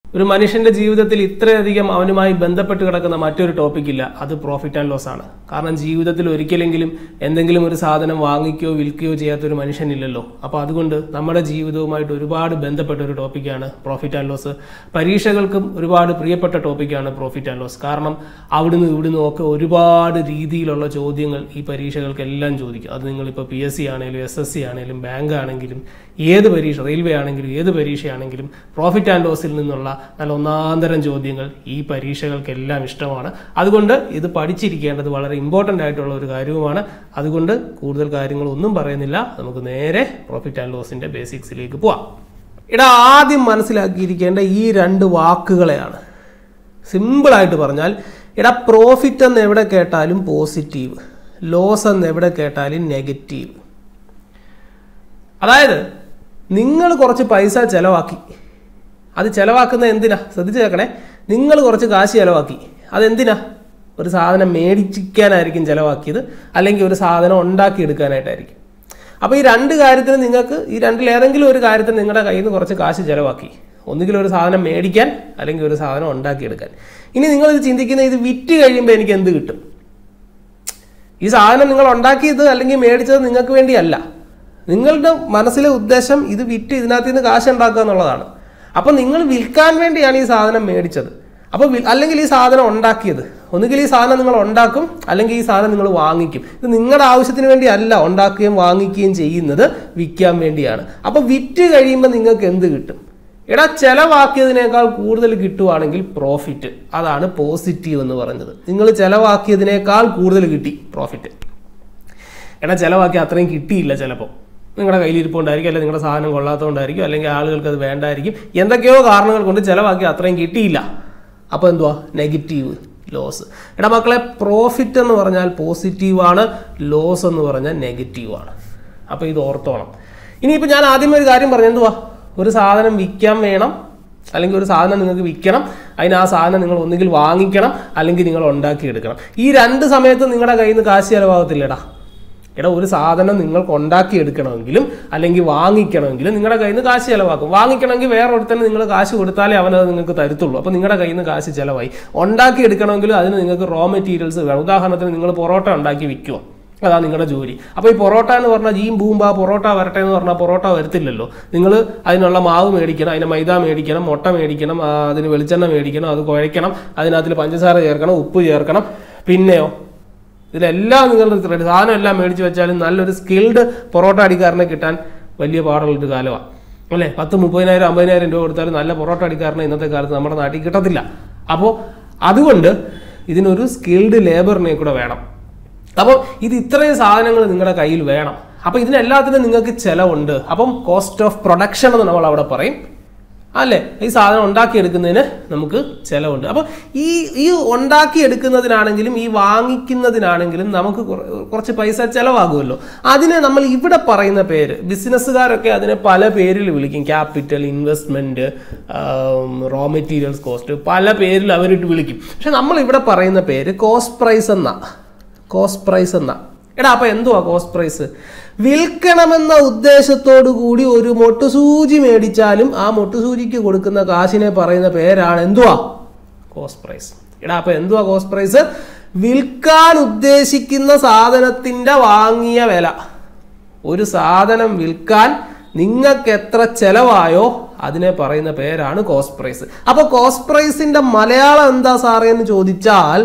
ഒരു മനുഷ്യന്റെ ജീവിതത്തിൽ ഇത്രയധികം അവനുമായി ബന്ധപ്പെട്ട് കിടക്കുന്ന മറ്റൊരു ടോപ്പിക് ഇല്ല അത് പ്രോഫിറ്റ് ആൻഡ് ലോസ് ആണ് കാരണം ജീവിതത്തിൽ ഒരിക്കലെങ്കിലും എന്തെങ്കിലും ഒരു സാധനം വാങ്ങിക്കുകയോ വിൽക്കുകയോ ചെയ്യാത്ത ഒരു മനുഷ്യനില്ലല്ലോ അപ്പോൾ അതുകൊണ്ട് നമ്മുടെ ജീവിതവുമായിട്ട് ഒരുപാട് ബന്ധപ്പെട്ട ഒരു ടോപ്പിക്കാണ് പ്രോഫിറ്റ് ആൻഡ് ലോസ് പരീക്ഷകൾക്കും ഒരുപാട് പ്രിയപ്പെട്ട ടോപ്പിക്കാണ് പ്രോഫിറ്റ് ആൻഡ് ലോസ് കാരണം അവിടുന്ന് ഇവിടുന്ന് ഒക്കെ ഒരുപാട് രീതിയിലുള്ള ചോദ്യങ്ങൾ ഈ പരീക്ഷകൾക്കെല്ലാം ചോദിക്കും അത് നിങ്ങളിപ്പോൾ പി എസ് സി ആണെങ്കിലും എസ് എസ് സി ആണെങ്കിലും ബാങ്ക് ആണെങ്കിലും ഏത് പരീക്ഷ റെയിൽവേ ആണെങ്കിലും ഏത് പരീക്ഷയാണെങ്കിലും പ്രോഫിറ്റ് ആൻഡ് ലോസിൽ നിന്നുള്ള നല്ല ഒന്നാന്തരം ചോദ്യങ്ങൾ ഈ പരീക്ഷകൾക്കെല്ലാം ഇഷ്ടമാണ് അതുകൊണ്ട് ഇത് പഠിച്ചിരിക്കേണ്ടത് വളരെ ഇമ്പോർട്ടൻ്റ് ആയിട്ടുള്ള ഒരു കാര്യവുമാണ് അതുകൊണ്ട് കൂടുതൽ കാര്യങ്ങളൊന്നും പറയുന്നില്ല നമുക്ക് നേരെ പ്രോഫിറ്റ് ആൻഡ് ലോസിൻ്റെ ബേസിക്സിലേക്ക് പോവാം ഇടാ ആദ്യം മനസ്സിലാക്കിയിരിക്കേണ്ട ഈ രണ്ട് വാക്കുകളെയാണ് സിമ്പിളായിട്ട് പറഞ്ഞാൽ ഇടാ പ്രോഫിറ്റ് എന്ന് എവിടെ കേട്ടാലും പോസിറ്റീവ് ലോസ് എന്ന് എവിടെ കേട്ടാലും നെഗറ്റീവ് അതായത് നിങ്ങൾ കുറച്ച് പൈസ ചിലവാക്കി അത് ചിലവാക്കുന്ന എന്തിനാ ശ്രദ്ധിച്ച് കേൾക്കണേ നിങ്ങൾ കുറച്ച് കാശ് ചിലവാക്കി അതെന്തിനാ ഒരു സാധനം മേടിച്ചിരിക്കാനായിരിക്കും ചിലവാക്കിയത് അല്ലെങ്കിൽ ഒരു സാധനം ഉണ്ടാക്കിയെടുക്കാനായിട്ടായിരിക്കും അപ്പോൾ ഈ രണ്ട് കാര്യത്തിന് നിങ്ങൾക്ക് ഈ രണ്ടിൽ ഏതെങ്കിലും ഒരു കാര്യത്തിന് നിങ്ങളുടെ കയ്യിൽ നിന്ന് കുറച്ച് കാശ് ചിലവാക്കി ഒന്നുകിൽ ഒരു സാധനം മേടിക്കാൻ അല്ലെങ്കിൽ ഒരു സാധനം ഉണ്ടാക്കിയെടുക്കാൻ ഇനി നിങ്ങളിത് ചിന്തിക്കുന്ന ഇത് വിറ്റ് കഴിയുമ്പോൾ എനിക്ക് എന്ത് കിട്ടും ഈ സാധനം നിങ്ങൾ ഉണ്ടാക്കിയത് അല്ലെങ്കിൽ മേടിച്ചത് നിങ്ങൾക്ക് വേണ്ടിയല്ല നിങ്ങളുടെ മനസ്സിലെ ഉദ്ദേശം ഇത് വിറ്റ് ഇതിനകത്ത് നിന്ന് കാശ് ഉണ്ടാക്കുക എന്നുള്ളതാണ് അപ്പോൾ നിങ്ങൾ വിൽക്കാൻ വേണ്ടിയാണ് ഈ സാധനം മേടിച്ചത് അപ്പോൾ വി- അല്ലെങ്കിൽ ഈ സാധനം ഉണ്ടാക്കിയത് ഒന്നുകിൽ ഈ സാധനം നിങ്ങൾ ഉണ്ടാക്കും അല്ലെങ്കിൽ ഈ സാധനം നിങ്ങൾ വാങ്ങിക്കും ഇത് നിങ്ങളുടെ ആവശ്യത്തിന് വേണ്ടി അല്ല ഉണ്ടാക്കുകയും വാങ്ങിക്കുകയും ചെയ്യുന്നത് വിൽക്കാൻ വേണ്ടിയാണ് അപ്പോൾ വിറ്റ് കഴിയുമ്പോൾ നിങ്ങൾക്ക് എന്ത് കിട്ടും എടാ ചെലവാക്കിയതിനേക്കാൾ കൂടുതൽ കിട്ടുവാണെങ്കിൽ പ്രോഫിറ്റ് അതാണ് പോസിറ്റീവ് എന്ന് പറഞ്ഞത് നിങ്ങൾ ചെലവാക്കിയതിനേക്കാൾ കൂടുതൽ കിട്ടി പ്രോഫിറ്റ് എടാ ചിലവാക്കി അത്രയും കിട്ടിയില്ല ചിലപ്പോൾ നിങ്ങളുടെ കയ്യിൽ ഇരിപ്പുണ്ടായിരിക്കും അല്ലെങ്കിൽ നിങ്ങളുടെ സാധനം കൊള്ളാത്തതുകൊണ്ടായിരിക്കും അല്ലെങ്കിൽ ആളുകൾക്ക് അത് വേണ്ടായിരിക്കും എന്തൊക്കെയോ കാരണങ്ങൾ കൊണ്ട് ചിലവാക്കി അത്രയും കിട്ടിയില്ല അപ്പോൾ എന്തുവാ നെഗറ്റീവ് ലോസ് എടാ മക്കളെ പ്രോഫിറ്റ് എന്ന് പറഞ്ഞാൽ പോസിറ്റീവാണ് ലോസ് എന്ന് പറഞ്ഞാൽ നെഗറ്റീവാണ് അപ്പോൾ ഇത് ഓർത്തോണം ഇനിയിപ്പോൾ ഞാൻ ആദ്യമേ ഒരു കാര്യം പറഞ്ഞു എന്തുവാ ഒരു സാധനം വിൽക്കാൻ വേണം അല്ലെങ്കിൽ ഒരു സാധനം നിങ്ങൾക്ക് വിൽക്കണം അതിന് ആ സാധനം നിങ്ങൾ ഒന്നുകിൽ വാങ്ങിക്കണം അല്ലെങ്കിൽ നിങ്ങൾ ഉണ്ടാക്കിയെടുക്കണം ഈ രണ്ട് സമയത്ത് നിങ്ങളുടെ കയ്യിൽ നിന്ന് കാശ് ചിലവാകത്തില്ലടാ എടാ ഒരു സാധനം നിങ്ങൾക്ക് ഉണ്ടാക്കിയെടുക്കണമെങ്കിലും അല്ലെങ്കിൽ വാങ്ങിക്കണമെങ്കിലും നിങ്ങളുടെ കയ്യിൽ നിന്ന് കാശ് ചിലവാക്കും വാങ്ങിക്കണമെങ്കിൽ വേറെ ഒരുത്തന്നെ നിങ്ങൾ കാശ് കൊടുത്താലേ അവനത് നിങ്ങൾക്ക് തരത്തുള്ളൂ അപ്പോൾ നിങ്ങളുടെ കയ്യിൽ നിന്ന് കാശ് ചിലവായി ഉണ്ടാക്കിയെടുക്കണമെങ്കിലും അതിന് നിങ്ങൾക്ക് റോ മെറ്റീരിയൽസ് വേണം ഉദാഹരണത്തിന് നിങ്ങൾ പൊറോട്ട ഉണ്ടാക്കി വിൽക്കുക അതാണ് നിങ്ങളുടെ ജോലി അപ്പോൾ ഈ പൊറോട്ട എന്ന് പറഞ്ഞാൽ ജീം ബൂമ്പ പൊറോട്ട വരട്ടെ എന്ന് പറഞ്ഞാൽ പൊറോട്ട വരത്തില്ലല്ലോ നിങ്ങൾ അതിനുള്ള മാവ് മേടിക്കണം അതിന് മൈദ മേടിക്കണം മുട്ട മേടിക്കണം ആ, അതിന് വെളിച്ചെണ്ണ മേടിക്കണം അത് കുഴയ്ക്കണം അതിനകത്തിൽ പഞ്ചസാര ചേർക്കണം ഉപ്പ് ചേർക്കണം പിന്നെയോ ഇതിലെല്ലാം നിങ്ങൾ റെഡി സാധനം എല്ലാം മേടിച്ച് വെച്ചാലും നല്ലൊരു സ്കിൽഡ് പൊറോട്ട അടിക്കാരനെ കിട്ടാൻ വലിയ പാടുള്ളൊരു കാലമാണ് അല്ലേ പത്ത് മുപ്പതിനായിരം അമ്പതിനായിരം രൂപ കൊടുത്താലും നല്ല പൊറോട്ട അടിക്കാരനെ ഇന്നത്തെ കാലത്ത് നമ്മുടെ നാട്ടിൽ കിട്ടത്തില്ല അപ്പോൾ അതുകൊണ്ട് ഇതിനൊരു സ്കിൽഡ് ലേബറിനെ കൂടെ വേണം അപ്പോൾ ഇത് ഇത്രയും സാധനങ്ങൾ നിങ്ങളുടെ കയ്യിൽ വേണം അപ്പോൾ ഇതിനെല്ലാത്തിനും നിങ്ങൾക്ക് ചിലവുണ്ട് അപ്പം കോസ്റ്റ് ഓഫ് പ്രൊഡക്ഷൻ എന്ന് നമ്മൾ അവിടെ പറയും അല്ലേ ഈ സാധനം ഉണ്ടാക്കിയെടുക്കുന്നതിന് നമുക്ക് ചിലവുണ്ട് അപ്പോൾ ഈ ഈ ഉണ്ടാക്കിയെടുക്കുന്നതിനാണെങ്കിലും ഈ വാങ്ങിക്കുന്നതിനാണെങ്കിലും നമുക്ക് കുറ- കുറച്ച് പൈസ ചിലവാകുമല്ലോ അതിനെ നമ്മൾ ഇവിടെ പറയുന്ന പേര് ബിസിനസ്സുകാരൊക്കെ അതിനെ പല പേരിൽ വിളിക്കും capital investment raw materials cost പല പേരിൽ അവരിട്ട് വിളിക്കും പക്ഷെ നമ്മൾ ഇവിടെ പറയുന്ന പേര് കോസ്റ്റ് പ്രൈസ് എന്നാ കോസ്റ്റ് പ്രൈസ് എന്നാ എടാ അപ്പൊ എന്തുവാ കോസ്റ്റ് പ്രൈസ് വിൽക്കണമെന്ന ഉദ്ദേശത്തോടു കൂടി ഒരു മൊട്ടുസൂചി മേടിച്ചാലും ആ മൊട്ടുസൂചിക്ക് കൊടുക്കുന്ന കാശിനെ പറയുന്ന പേരാണ് എന്തുവാ കോസ്റ്റ് പ്രൈസ് എടാ അപ്പൊ എന്തുവാ കോസ്റ്റ് പ്രൈസ് വിൽക്കാൻ ഉദ്ദേശിക്കുന്ന സാധനത്തിന്റെ വാങ്ങിയ വില ഒരു സാധനം വിൽക്കാൻ നിങ്ങൾക്ക് എത്ര ചെലവായോ അതിനെ പറയുന്ന പേരാണ് കോസ്റ്റ് പ്രൈസ് അപ്പൊ കോസ്റ്റ് പ്രൈസിന്റെ മലയാളം എന്താ സാറേ എന്ന് ചോദിച്ചാൽ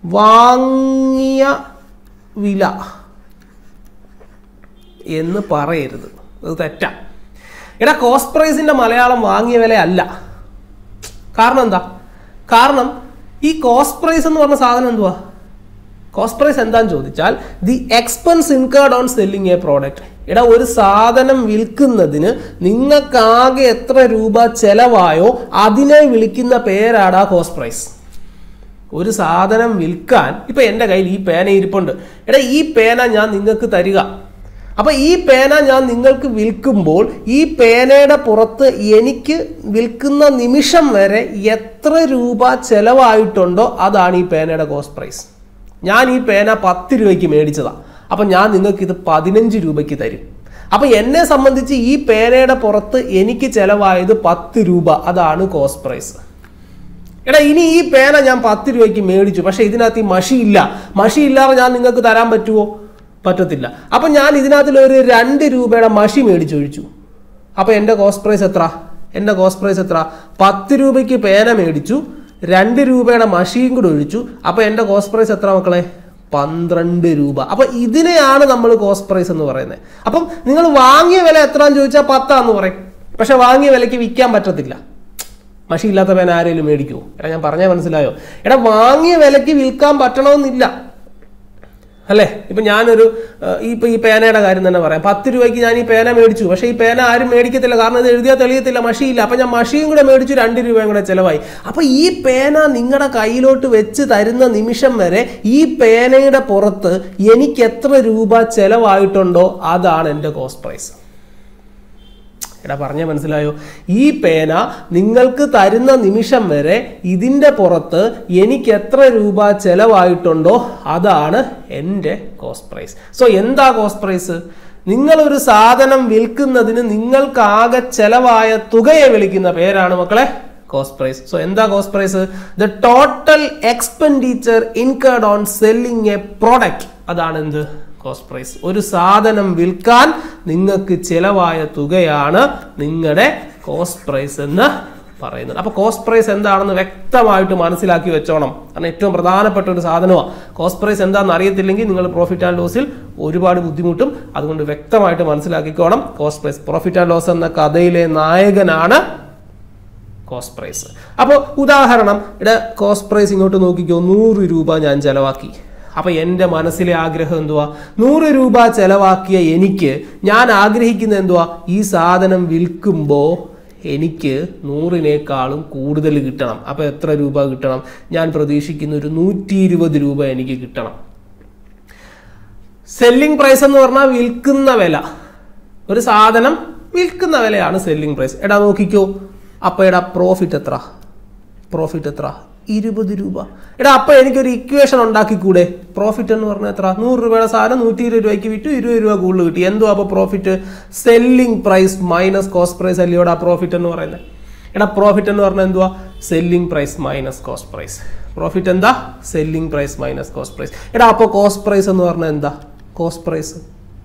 വാങ്ങിയ വില എന്ന് പറയരുത് അത് തെറ്റാ എടാ കോസ്റ്റ് പ്രൈസിന്റെ മലയാളം വാങ്ങിയ വില അല്ല കാരണം എന്താ കാരണം ഈ കോസ്റ്റ് പ്രൈസ് എന്ന് പറഞ്ഞ സാധനം എന്തുവാ കോസ്റ്റ് പ്രൈസ് എന്താന്ന് ചോദിച്ചാൽ the expense incurred on selling a product എടാ ഒരു സാധനം വിൽക്കുന്നതിന് നിങ്ങൾക്കാകെ എത്ര രൂപ ചെലവായോ അതിനെ വിളിക്കുന്ന പേരാടാ കോസ്റ്റ് പ്രൈസ് ഒരു സാധനം വിൽക്കാൻ ഇപ്പൊ എൻ്റെ കയ്യിൽ ഈ പേന ഇരിപ്പുണ്ട് എടാ ഈ പേന ഞാൻ നിങ്ങൾക്ക് തരിക അപ്പൊ ഈ പേന ഞാൻ നിങ്ങൾക്ക് വിൽക്കുമ്പോൾ ഈ പേനയുടെ പുറത്ത് എനിക്ക് വിൽക്കുന്ന നിമിഷം വരെ എത്ര രൂപ ചെലവായിട്ടുണ്ടോ അതാണ് ഈ പേനയുടെ കോസ്റ്റ് പ്രൈസ് ഞാൻ ഈ പേന പത്ത് രൂപയ്ക്ക് മേടിച്ചതാ അപ്പൊ ഞാൻ നിങ്ങൾക്ക് ഇത് പതിനഞ്ച് രൂപയ്ക്ക് തരും അപ്പൊ എന്നെ സംബന്ധിച്ച് ഈ പേനയുടെ പുറത്ത് എനിക്ക് ചെലവായത് പത്ത് രൂപ അതാണ് കോസ്റ്റ് പ്രൈസ് എടാ ഇനി ഈ പേന ഞാൻ പത്ത് രൂപയ്ക്ക് മേടിച്ചു പക്ഷെ ഇതിനകത്ത് ഈ മഷി ഇല്ല മഷി ഇല്ലാതെ ഞാൻ നിങ്ങൾക്ക് തരാൻ പറ്റുമോ പറ്റത്തില്ല അപ്പം ഞാൻ ഇതിനകത്തിൽ ഒരു രണ്ട് രൂപയുടെ മഷി മേടിച്ചൊഴിച്ചു അപ്പോൾ എൻ്റെ കോസ്റ്റ് പ്രൈസ് എത്ര എൻ്റെ കോസ്റ്റ് പ്രൈസ് എത്ര പത്ത് രൂപയ്ക്ക് പേന മേടിച്ചു രണ്ട് രൂപയുടെ മഷിയും കൂടെ ഒഴിച്ചു അപ്പോൾ എൻ്റെ കോസ്റ്റ് പ്രൈസ് എത്ര മക്കളെ പന്ത്രണ്ട് രൂപ അപ്പോൾ ഇതിനെയാണ് നമ്മൾ കോസ്റ്റ് പ്രൈസ് എന്ന് പറയുന്നത് അപ്പം നിങ്ങൾ വാങ്ങിയ വില എത്രയാന്ന് ചോദിച്ചാൽ പത്താന്ന് പറയും പക്ഷെ വാങ്ങിയ വിലയ്ക്ക് വിൽക്കാൻ പറ്റത്തില്ല മഷി ഇല്ലാത്ത പേന ആരെങ്കിലും മേടിക്കുമോ എടാ ഞാൻ പറഞ്ഞാൽ മനസ്സിലായോ എടാ വാങ്ങിയ വിലയ്ക്ക് വിൽക്കാൻ പറ്റണമെന്നില്ല അല്ലേ ഇപ്പൊ ഞാനൊരു ഏഹ്, ഈ ഇപ്പൊ ഈ പേനയുടെ കാര്യം തന്നെ പറയാം പത്ത് രൂപയ്ക്ക് ഞാൻ ഈ പേന മേടിച്ചു പക്ഷേ ഈ പേന ആരും മേടിക്കത്തില്ല കാരണം ഇത് എഴുതിയാൽ തെളിയത്തില്ല മഷിയില്ല അപ്പൊ ഞാൻ മഷിയും കൂടെ മേടിച്ചു രണ്ട് രൂപയും കൂടെ ചിലവായി അപ്പൊ ഈ പേന നിങ്ങളുടെ കയ്യിലോട്ട് വെച്ച് തരുന്ന നിമിഷം വരെ ഈ പേനയുടെ പുറത്ത് എനിക്ക് എത്ര രൂപ ചെലവായിട്ടുണ്ടോ അതാണ് എൻ്റെ കോസ്റ്റ് പ്രൈസ് എടാ പറഞ്ഞ മനസ്സിലായോ ഈ പേന നിങ്ങൾക്ക് തരുന്ന നിമിഷം വരെ ഇതിൻ്റെ പുറത്ത് എനിക്ക് എത്ര രൂപ ചെലവായിട്ടുണ്ടോ അതാണ് എൻ്റെ കോസ്റ്റ് പ്രൈസ് സോ എന്താ കോസ്റ്റ് പ്രൈസ് നിങ്ങളൊരു സാധനം വിൽക്കുന്നതിന് നിങ്ങൾക്ക് ആകെ ചെലവായ തുകയെ വിളിക്കുന്ന പേരാണ് മക്കളെ കോസ്റ്റ് പ്രൈസ് സോ എന്താ cost price the total expenditure incurred on selling a product അതാണ് എന്ത് കോസ്റ്റ് പ്രൈസ് ഒരു സാധനം വിൽക്കാൻ നിങ്ങൾക്ക് ചിലവായ തുകയാണ് നിങ്ങളുടെ കോസ്റ്റ് പ്രൈസ് എന്ന് പറയുന്നത് അപ്പോൾ കോസ്റ്റ് പ്രൈസ് എന്താണെന്ന് വ്യക്തമായിട്ട് മനസ്സിലാക്കി വെച്ചോണം കാരണം ഏറ്റവും പ്രധാനപ്പെട്ട ഒരു സാധനമാണ് കോസ്റ്റ് പ്രൈസ് എന്താണെന്ന് അറിയത്തില്ലെങ്കിൽ നിങ്ങൾ പ്രോഫിറ്റ് ആൻഡ് ലോസിൽ ഒരുപാട് ബുദ്ധിമുട്ടും അതുകൊണ്ട് വ്യക്തമായിട്ട് മനസ്സിലാക്കിക്കോണം cost price profit and loss എന്ന കഥയിലെ നായകനാണ് കോസ്റ്റ് പ്രൈസ് അപ്പോൾ ഉദാഹരണം ഇവിടെ കോസ്റ്റ് പ്രൈസ് ഇങ്ങോട്ട് നോക്കിക്കോ നൂറ് രൂപ ഞാൻ ചെലവാക്കി അപ്പൊ എൻ്റെ മനസ്സിലെ ആഗ്രഹം എന്തുവാ നൂറ് രൂപ ചെലവാക്കിയ എനിക്ക് ഞാൻ ആഗ്രഹിക്കുന്ന എന്തുവാ ഈ സാധനം വിൽക്കുമ്പോൾ എനിക്ക് നൂറിനേക്കാളും കൂടുതൽ കിട്ടണം അപ്പൊ എത്ര രൂപ കിട്ടണം ഞാൻ പ്രതീക്ഷിക്കുന്ന ഒരു നൂറ്റി ഇരുപത് രൂപ എനിക്ക് കിട്ടണം സെല്ലിംഗ് പ്രൈസ് എന്ന് പറഞ്ഞാൽ വിൽക്കുന്ന വില ഒരു സാധനം വിൽക്കുന്ന വിലയാണ് സെല്ലിംഗ് പ്രൈസ് എടാ നോക്കിക്കോ അപ്പൊ എടാ പ്രോഫിറ്റ് എത്ര പ്രോഫിറ്റ് എത്ര ഇരുപത് രൂപ എടാ അപ്പൊ എനിക്കൊരു ഇക്വേഷൻ ഉണ്ടാക്കിക്കൂടെ പ്രോഫിറ്റ് എന്ന് പറഞ്ഞാൽ എത്ര നൂറ് രൂപയുടെ സാധനം നൂറ്റി ഇരുപത് രൂപയ്ക്ക് വിറ്റു ഇരുപത് രൂപ കൂടുതൽ കിട്ടി എന്തോ അപ്പൊ profit selling price minus cost price അല്ലയോടാ പ്രോഫിറ്റ് എന്ന് പറയുന്നത് എടാ പ്രോഫിറ്റ് എന്ന് പറഞ്ഞാൽ എന്തുവാ selling price minus cost price profit എന്താ selling price minus cost price എടാ അപ്പോൾ കോസ്റ്റ് പ്രൈസ് എന്ന് പറഞ്ഞാൽ എന്താ കോസ്റ്റ് പ്രൈസ്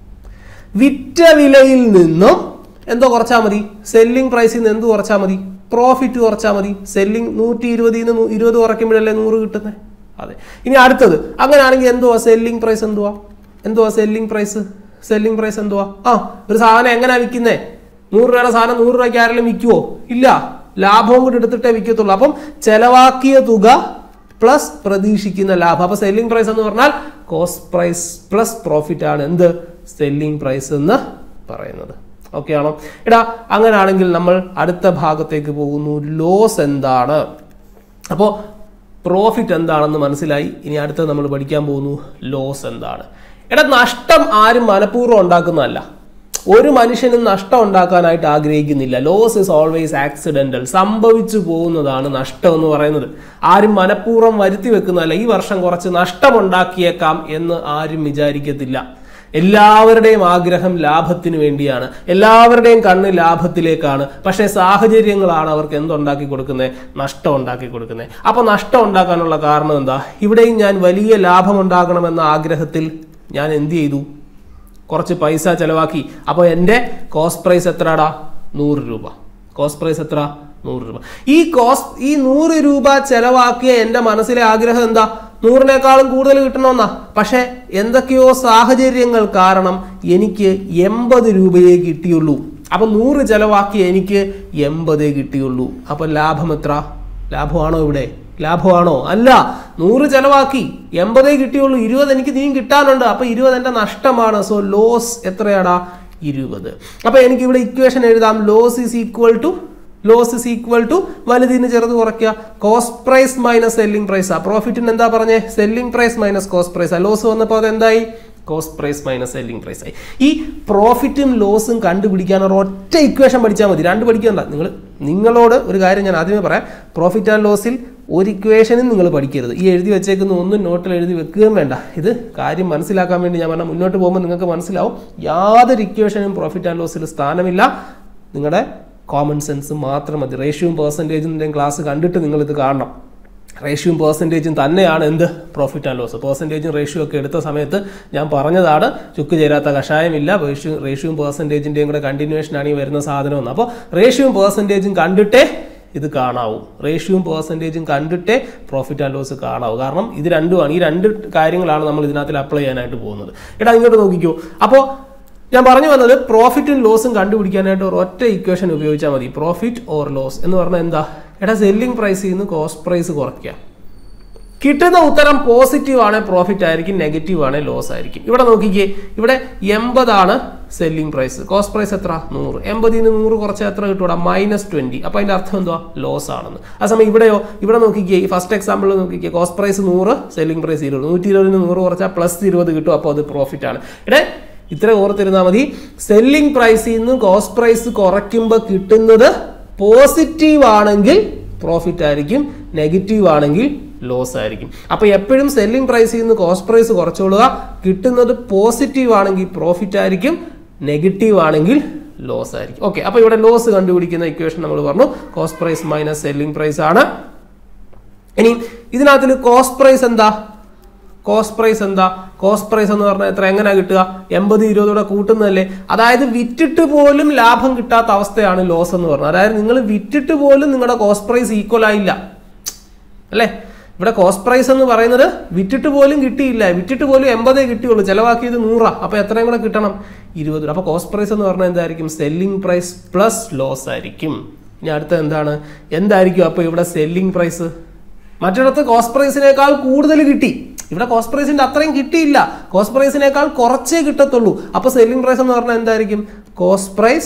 വിറ്റ വിലയിൽ നിന്നും എന്തോ കുറച്ചാൽ മതി സെല്ലിംഗ് പ്രൈസിൽ നിന്ന് എന്ത് കുറച്ചാൽ മതി പ്രോഫിറ്റ് കുറച്ചാൽ മതി സെല്ലിംഗ് നൂറ്റി ഇരുപതിൽ നിന്ന് ഇരുപത് കുറയ്ക്കുമ്പോഴല്ലേ നൂറ് കിട്ടുന്നത് അതെ ഇനി അടുത്തത് അങ്ങനെയാണെങ്കിൽ എന്തുവാ സെല്ലിംഗ് പ്രൈസ് എന്തുവാ എന്തുവാ സെല്ലിംഗ് പ്രൈസ് സെല്ലിംഗ് പ്രൈസ് എന്തുവാ ആ ഒരു സാധനം എങ്ങനെയാ വിൽക്കുന്നേ നൂറ് രൂപയുടെ സാധനം നൂറ് രൂപയ്ക്ക് ആരെങ്കിലും വിൽക്കുവോ ഇല്ല ലാഭവും കൂടി എടുത്തിട്ടേ വിൽക്കത്തുള്ളൂ അപ്പം ചെലവാക്കിയ തുക പ്ലസ് പ്രതീക്ഷിക്കുന്ന ലാഭം അപ്പൊ സെല്ലിംഗ് പ്രൈസ് എന്ന് പറഞ്ഞാൽ കോസ്റ്റ് പ്രൈസ് പ്ലസ് പ്രോഫിറ്റ് ആണ് എന്ത് സെല്ലിംഗ് പ്രൈസ് എന്ന് പറയുന്നത് ഓക്കെ ആണോ എടാ അങ്ങനെയാണെങ്കിൽ നമ്മൾ അടുത്ത ഭാഗത്തേക്ക് പോകുന്നു ലോസ് എന്താണ് അപ്പോൾ പ്രോഫിറ്റ് എന്താണെന്ന് മനസ്സിലായി ഇനി അടുത്ത നമ്മൾ പഠിക്കാൻ പോകുന്നു ലോസ് എന്താണ് എടാ നഷ്ടം ആരും മനഃപൂർവ്വം ഉണ്ടാക്കുന്നതല്ല ഒരു മനുഷ്യനും നഷ്ടം ഉണ്ടാക്കാനായിട്ട് ആഗ്രഹിക്കുന്നില്ല ലോസ് ഇസ് ഓൾവേസ് ആക്സിഡന്റൽ സംഭവിച്ചു പോകുന്നതാണ് നഷ്ടം എന്ന് പറയുന്നത് ആരും മനഃപൂർവ്വം വരുത്തി വെക്കുന്നതല്ല ഈ വർഷം കുറച്ച് നഷ്ടമുണ്ടാക്കിയേക്കാം എന്ന് ആരും വിചാരിക്കത്തില്ല എല്ലാവരുടെയും ആഗ്രഹം ലാഭത്തിന് വേണ്ടിയാണ് എല്ലാവരുടെയും കണ്ണ് ലാഭത്തിലേക്കാണ് പക്ഷേ സാഹചര്യങ്ങളാണ് അവർക്ക് എന്തുണ്ടാക്കി കൊടുക്കുന്നത് നഷ്ടം ഉണ്ടാക്കി കൊടുക്കുന്നത് അപ്പോൾ നഷ്ടം ഉണ്ടാക്കാനുള്ള കാരണം എന്താ ഇവിടെയും ഞാൻ വലിയ ലാഭം ഉണ്ടാകണമെന്ന ആഗ്രഹത്തിൽ ഞാൻ എന്ത് ചെയ്തു കുറച്ച് പൈസ ചെലവാക്കി അപ്പോൾ എൻ്റെ കോസ്റ്റ് പ്രൈസ് എത്രടാ നൂറ് രൂപ കോസ്റ്റ് പ്രൈസ് എത്ര നൂറ് രൂപ ഈ കോസ്റ്റ് ഈ നൂറ് രൂപ ചെലവാക്കിയ എൻ്റെ മനസ്സിലെ ആഗ്രഹം എന്താ നൂറിനേക്കാളും കൂടുതൽ കിട്ടണമെന്നാ പക്ഷെ എന്തൊക്കെയോ സാഹചര്യങ്ങൾ കാരണം എനിക്ക് എൺപത് രൂപയേ കിട്ടിയുള്ളൂ അപ്പൊ നൂറ് ചെലവാക്കിയ എനിക്ക് എൺപതേ കിട്ടിയുള്ളൂ അപ്പൊ ലാഭം എത്ര ലാഭമാണോ ഇവിടെ ലാഭമാണോ അല്ല നൂറ് ചെലവാക്കി എൺപതേ കിട്ടിയുള്ളൂ ഇരുപത് എനിക്ക് നീ കിട്ടാനുണ്ട് അപ്പൊ ഇരുപത് എൻ്റെ നഷ്ടമാണ് സോ ലോസ് എത്രയാടാ ഇരുപത് അപ്പൊ എനിക്ക് ഇവിടെ ഇക്വേഷൻ എഴുതാം loss is equal to loss is equal to വലുതിന് ചെറുത് കുറയ്ക്കുക cost price minus selling price ആ പ്രോഫിറ്റിന് എന്താ പറഞ്ഞേ selling price minus cost price ആ ലോസ് വന്നപ്പോൾ അത് എന്തായി cost price minus selling price ആയി ഈ പ്രോഫിറ്റും ലോസും കണ്ടുപിടിക്കാൻ ഒരു ഒറ്റ ഇക്വേഷൻ പഠിച്ചാൽ മതി രണ്ട് പഠിക്കണ്ട നിങ്ങൾ നിങ്ങളോട് ഒരു കാര്യം ഞാൻ ആദ്യമേ പറയാം പ്രോഫിറ്റ് ആൻഡ് ലോസിൽ ഒരു ഇക്വേഷനും നിങ്ങൾ പഠിക്കരുത് ഈ എഴുതി വെച്ചേക്കുന്ന ഒന്നും നോട്ടിൽ എഴുതി വെക്കുകയും വേണ്ട ഇത് കാര്യം മനസ്സിലാക്കാൻ വേണ്ടി ഞാൻ പറഞ്ഞാൽ മുന്നോട്ട് പോകുമ്പോൾ നിങ്ങൾക്ക് മനസ്സിലാവും യാതൊരു ഇക്വേഷനും പ്രോഫിറ്റ് ആൻഡ് ലോസിൽ സ്ഥാനമില്ല നിങ്ങളുടെ കോമൺ സെൻസ് മാത്രം മതി റേഷ്യോയും പെർസെൻറ്റേജിൻ്റെയും ക്ലാസ് കണ്ടിട്ട് നിങ്ങൾ ഇത് കാണണം റേഷ്യോയും പേഴ്സൻറ്റേജും തന്നെയാണ് എന്ത് പ്രോഫിറ്റ് ആൻഡ് ലോസ് പേഴ്സൻറ്റേജും റേഷ്യോ ഒക്കെ എടുത്ത സമയത്ത് ഞാൻ പറഞ്ഞതാണ് ചുക്ക് ചേരാത്ത കഷായമില്ല റേഷ്യോ റേഷ്യോയും പേഴ്സൻറ്റേജിൻ്റെയും കൂടെ കണ്ടിന്യൂഷനാണ് ഈ വരുന്ന സാധനമെന്ന് അപ്പോൾ റേഷ്യോയും പേഴ്സൻറ്റേജും കണ്ടിട്ടേ ഇത് കാണാവൂ റേഷ്യോയും പേഴ്സൻറ്റേജും കണ്ടിട്ടേ പ്രോഫിറ്റ് ആൻഡ് ലോസ് കാണാവൂ കാരണം ഇത് രണ്ടുമാണ് ഈ രണ്ട് കാര്യങ്ങളാണ് നമ്മൾ ഇതിനകത്ത് അപ്ലൈ ചെയ്യാനായിട്ട് പോകുന്നത് എടാ ഇങ്ങോട്ട് നോക്കിക്കോ അപ്പോൾ ഞാൻ പറഞ്ഞു വന്നത് പ്രോഫിറ്റും ലോസും കണ്ടുപിടിക്കാനായിട്ട് ഒരു ഒറ്റ ഇക്വേഷൻ ഉപയോഗിച്ചാൽ മതി പ്രോഫിറ്റ് ഓർ ലോസ് എന്ന് പറഞ്ഞാൽ എന്താ എടാ സെല്ലിംഗ് പ്രൈസിൽ നിന്ന് കോസ്റ്റ് പ്രൈസ് കുറയ്ക്കുക കിട്ടുന്ന ഉത്തരം പോസിറ്റീവ് ആണ് പ്രോഫിറ്റ് ആയിരിക്കും നെഗറ്റീവ് ആണ് ലോസ് ആയിരിക്കും ഇവിടെ നോക്കിക്കേ ഇവിടെ എൺപതാണ് സെല്ലിംഗ് പ്രൈസ് കോസ്റ്റ് പ്രൈസ് എത്ര നൂറ് എൺപതിൽ നിന്ന് നൂറ് കുറച്ച് എത്ര കിട്ടൂടാ മൈനസ് ട്വന്റി അപ്പൊ അതിന്റെ അർത്ഥം എന്തുവാ ലോസ് ആണെന്ന് ആ സമയം ഇവിടെയോ ഇവിടെ നോക്കിക്കേ ഈ ഫസ്റ്റ് എക്സാമ്പിൾ നോക്കിക്കേ കോസ്റ്റ് പ്രൈസ് നൂറ് സെല്ലിംഗ് പ്രൈസ് ഇരുപത് നൂറ്റി ഇരുപതിന് നൂറ് കുറച്ചാൽ പ്ലസ് ഇരുപത് കിട്ടും അപ്പോൾ അത് പ്രോഫിറ്റ് ആണ് ഇവിടെ ഇത്ര ഓർത്തിരുന്നാൽ മതി സെല്ലിംഗ് പ്രൈസിൽ നിന്ന് കോസ്റ്റ് പ്രൈസ് കുറയ്ക്കുമ്പോൾ കിട്ടുന്നത് പോസിറ്റീവ് ആണെങ്കിൽ പ്രോഫിറ്റ് ആയിരിക്കും നെഗറ്റീവ് ആണെങ്കിൽ ലോസ് ആയിരിക്കും അപ്പൊ എപ്പോഴും സെല്ലിംഗ് പ്രൈസിൽ നിന്ന് കോസ്റ്റ് പ്രൈസ് കുറച്ചോളുക കിട്ടുന്നത് പോസിറ്റീവ് ആണെങ്കിൽ പ്രോഫിറ്റ് ആയിരിക്കും നെഗറ്റീവ് ആണെങ്കിൽ ലോസ് ആയിരിക്കും ഓക്കെ അപ്പൊ ഇവിടെ ലോസ് കണ്ടുപിടിക്കുന്ന ഇക്വേഷൻ നമ്മൾ പറഞ്ഞു cost price minus selling price ആണ് ഇനി ഇതിനകത്തിൽ കോസ്റ്റ് പ്രൈസ് എന്താ കോസ്റ്റ് പ്രൈസ് എന്താ കോസ്റ്റ് പ്രൈസ് എന്ന് പറഞ്ഞാൽ എത്ര എങ്ങനെ കിട്ടുക എൺപത് ഇരുപതോടെ കൂട്ടുന്നതല്ലേ അതായത് വിറ്റിട്ട് പോലും ലാഭം കിട്ടാത്ത അവസ്ഥയാണ് ലോസ് എന്ന് പറഞ്ഞത് അതായത് നിങ്ങൾ വിറ്റിട്ട് പോലും നിങ്ങളുടെ കോസ്റ്റ് പ്രൈസ് ഈക്വൽ ആയില്ല അല്ലേ ഇവിടെ കോസ്റ്റ് പ്രൈസ് എന്ന് പറയുന്നത് വിറ്റിട്ട് പോലും കിട്ടിയില്ല വിറ്റിട്ട് പോലും എൺപതേ കിട്ടിയുള്ളൂ ചിലവാക്കിയത് നൂറാ അപ്പൊ എത്രയും കൂടെ കിട്ടണം ഇരുപത് അപ്പൊ കോസ്റ്റ് പ്രൈസ് എന്ന് പറഞ്ഞാൽ എന്തായിരിക്കും സെല്ലിംഗ് പ്രൈസ് പ്ലസ് ലോസ് ആയിരിക്കും ഇനി അടുത്ത എന്താണ് എന്തായിരിക്കും അപ്പൊ ഇവിടെ സെല്ലിംഗ് പ്രൈസ് മറ്റിടത്ത് കോസ്റ്റ് പ്രൈസിനേക്കാൾ കൂടുതൽ കിട്ടി ഇവിടെ കോസ്റ്റ് പ്രൈസിന്റെ അത്രയും കിട്ടിയില്ല കോസ്റ്റ് പ്രൈസിനേക്കാൾ കുറച്ചേ കിട്ടത്തുള്ളൂ അപ്പൊ സെല്ലിംഗ് പ്രൈസ് എന്ന് പറഞ്ഞാൽ എന്തായിരിക്കും കോസ്റ്റ് പ്രൈസ്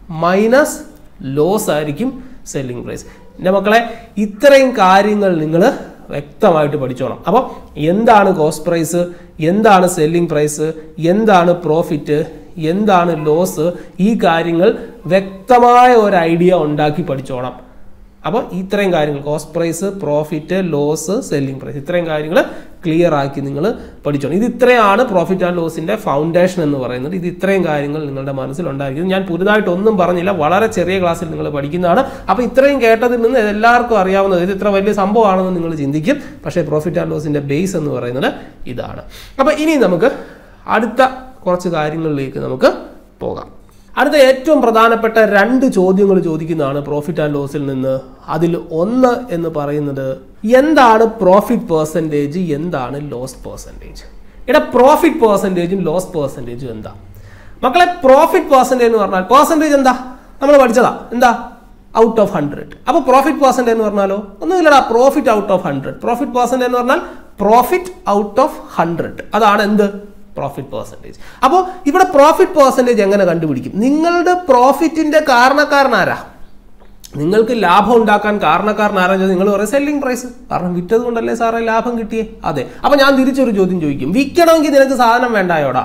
മൈനസ് ലോസ് ആയിരിക്കും സെല്ലിംഗ് പ്രൈസ് എൻ്റെ മക്കളെ ഇത്രയും കാര്യങ്ങൾ നിങ്ങൾ വ്യക്തമായിട്ട് പഠിച്ചോണം അപ്പോൾ എന്താണ് കോസ്റ്റ് പ്രൈസ് എന്താണ് സെല്ലിംഗ് പ്രൈസ് എന്താണ് പ്രോഫിറ്റ് എന്താണ് ലോസ് ഈ കാര്യങ്ങൾ വ്യക്തമായ ഒരു ഐഡിയ ഉണ്ടാക്കി പഠിച്ചോണം അപ്പോൾ ഇത്രയും കാര്യങ്ങൾ cost price profit loss selling price ഇത്രയും കാര്യങ്ങൾ ക്ലിയർ ആക്കി നിങ്ങൾ പഠിച്ചോണം ഇത് ഇത്രയാണ് പ്രോഫിറ്റ് ആൻഡ് ലോസിന്റെ ഫൗണ്ടേഷൻ എന്ന് പറയുന്നത് ഇത് ഇത്രയും കാര്യങ്ങൾ നിങ്ങളുടെ മനസ്സിലുണ്ടായിരിക്കുന്നത് ഞാൻ പുതുതായിട്ട് ഒന്നും പറഞ്ഞില്ല വളരെ ചെറിയ ക്ലാസ്സിൽ നിങ്ങൾ പഠിക്കുന്നതാണ് അപ്പോൾ ഇത്രയും കേട്ടതിൽ നിന്ന് എല്ലാവർക്കും അറിയാവുന്നത് ഇത് ഇത്ര വലിയ സംഭവമാണെന്ന് നിങ്ങൾ ചിന്തിക്കും പക്ഷേ പ്രോഫിറ്റ് ആൻഡ് ലോസിന്റെ ബേസ് എന്ന് പറയുന്നത് ഇതാണ് അപ്പോൾ ഇനി നമുക്ക് അടുത്ത കുറച്ച് കാര്യങ്ങളിലേക്ക് നമുക്ക് പോകാം അടുത്ത ഏറ്റവും പ്രധാനപ്പെട്ട രണ്ട് ചോദ്യങ്ങൾ ചോദിക്കുന്നതാണ് പ്രോഫിറ്റ് ആൻഡ് ലോസിൽ നിന്ന് അതിൽ ഒന്ന് എന്ന് പറയുന്നത് എന്താണ് പ്രോഫിറ്റ് പേഴ്സൻറ്റേജ് എന്താണ് ലോസ് പേഴ്സൻറ്റേജ് ഇവിടെ പ്രോഫിറ്റ് പേഴ്സൻറ്റേജും ലോസ് പേഴ്സൻറ്റേജും എന്താ മക്കളെ പ്രോഫിറ്റ് പേഴ്സൻറ്റേജ് എന്ന് പറഞ്ഞാൽ പേഴ്സൻറ്റേജ് എന്താ നമ്മൾ പഠിച്ചതാ എന്താ ഔട്ട് ഓഫ് ഹൺഡ്രഡ് അപ്പോൾ പ്രോഫിറ്റ് പേഴ്സൻറ്റേജ് എന്ന് പറഞ്ഞാലോ ഒന്നുമില്ലടാ profit out of hundred profit percentage എന്ന് പറഞ്ഞാൽ പ്രോഫിറ്റ് ഔട്ട് ഓഫ് ഹൺഡ്രഡ് അതാണ് എന്ത് പ്രോഫിറ്റ് പേഴ്സൻറ്റേജ് അപ്പോൾ ഇവിടെ പ്രോഫിറ്റ് പേഴ്സൻറ്റേജ് എങ്ങനെ കണ്ടുപിടിക്കും നിങ്ങളുടെ പ്രോഫിറ്റിന്റെ കാരണക്കാരനാരാ നിങ്ങൾക്ക് ലാഭം ഉണ്ടാക്കാൻ കാരണക്കാരനാരാ നിങ്ങൾ പറയും സെല്ലിംഗ് പ്രൈസ് കാരണം വിറ്റത് കൊണ്ടല്ലേ സാറേ ലാഭം കിട്ടിയേ അതെ അപ്പൊ ഞാൻ തിരിച്ചൊരു ചോദ്യം ചോദിക്കും വിൽക്കണമെങ്കിൽ നിനക്ക് സാധനം വേണ്ടായോടാ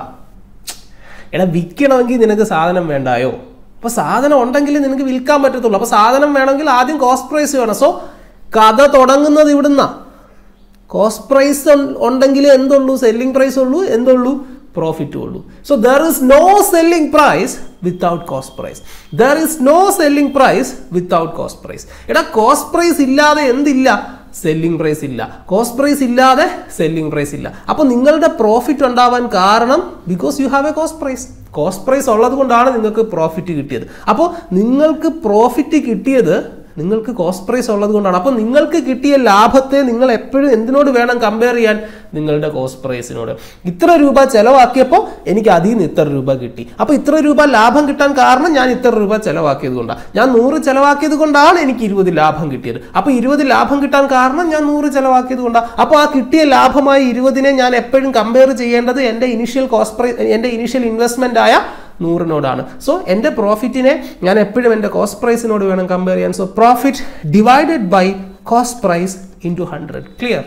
എടാ വിൽക്കണമെങ്കിൽ നിനക്ക് സാധനം വേണ്ടായോ അപ്പൊ സാധനം ഉണ്ടെങ്കിൽ നിനക്ക് വിൽക്കാൻ പറ്റത്തുള്ളൂ അപ്പൊ സാധനം വേണമെങ്കിൽ ആദ്യം കോസ്റ്റ് പ്രൈസ് വേണം സോ കഥ തുടങ്ങുന്നത് ഇവിടുന്നാ കോസ്റ്റ് പ്രൈസ് ഉണ്ടെങ്കിൽ എന്തുള്ളൂ സെല്ലിംഗ് പ്രൈസ് ഉള്ളൂ എന്തുള്ളൂ പ്രോഫിറ്റ് ഉള്ളൂ so there is no selling price without cost price there is no selling price without cost price എടാ കോസ്റ്റ് പ്രൈസ് ഇല്ലാതെ എന്തില്ല സെല്ലിംഗ് പ്രൈസ് ഇല്ല കോസ്റ്റ് പ്രൈസ് ഇല്ലാതെ സെല്ലിംഗ് പ്രൈസ് ഇല്ല അപ്പൊ നിങ്ങളുടെ പ്രോഫിറ്റ് ഉണ്ടാവാൻ കാരണം because you have a cost price cost price ഉള്ളത് കൊണ്ടാണ് നിങ്ങൾക്ക് പ്രോഫിറ്റ് കിട്ടിയത് അപ്പോൾ നിങ്ങൾക്ക് പ്രോഫിറ്റ് കിട്ടിയത് നിങ്ങൾക്ക് കോസ്റ്റ് പ്രൈസ് ഉള്ളത് കൊണ്ടാണ് അപ്പോൾ നിങ്ങൾക്ക് കിട്ടിയ ലാഭത്തെ നിങ്ങൾ എപ്പോഴും എന്തിനോട് വേണം കമ്പയർ ചെയ്യാൻ നിങ്ങളുടെ കോസ്റ്റ് പ്രൈസിനോട് ഇത്ര രൂപ ചെലവാക്കിയപ്പോൾ എനിക്ക് അതിൽ നിന്ന് ഇത്ര രൂപ കിട്ടി അപ്പോൾ ഇത്ര രൂപ ലാഭം കിട്ടാൻ കാരണം ഞാൻ ഇത്ര രൂപ ചെലവാക്കിയത് കൊണ്ടാണ് ഞാൻ നൂറ് ചെലവാക്കിയത് കൊണ്ടാണ് എനിക്ക് ഇരുപത് ലാഭം കിട്ടിയത് അപ്പോൾ ഇരുപത് ലാഭം കിട്ടാൻ കാരണം ഞാൻ നൂറ് ചെലവാക്കിയത് കൊണ്ടാണ് അപ്പോൾ ആ കിട്ടിയ ലാഭമായി ഇരുപതിനെ ഞാൻ എപ്പോഴും കമ്പയർ ചെയ്യേണ്ടത് എൻ്റെ ഇനിഷ്യൽ കോസ്റ്റ് പ്രൈസ് എൻ്റെ ഇനിഷ്യൽ ഇൻവെസ്റ്റ്മെന്റ് ആയ നൂറിനോടാണ് സോ എൻ്റെ പ്രോഫിറ്റിനെ ഞാൻ എപ്പോഴും എൻ്റെ കോസ്റ്റ് പ്രൈസിനോട് വേണം കമ്പയർ ചെയ്യാൻ so profit divided by cost price into hundred clear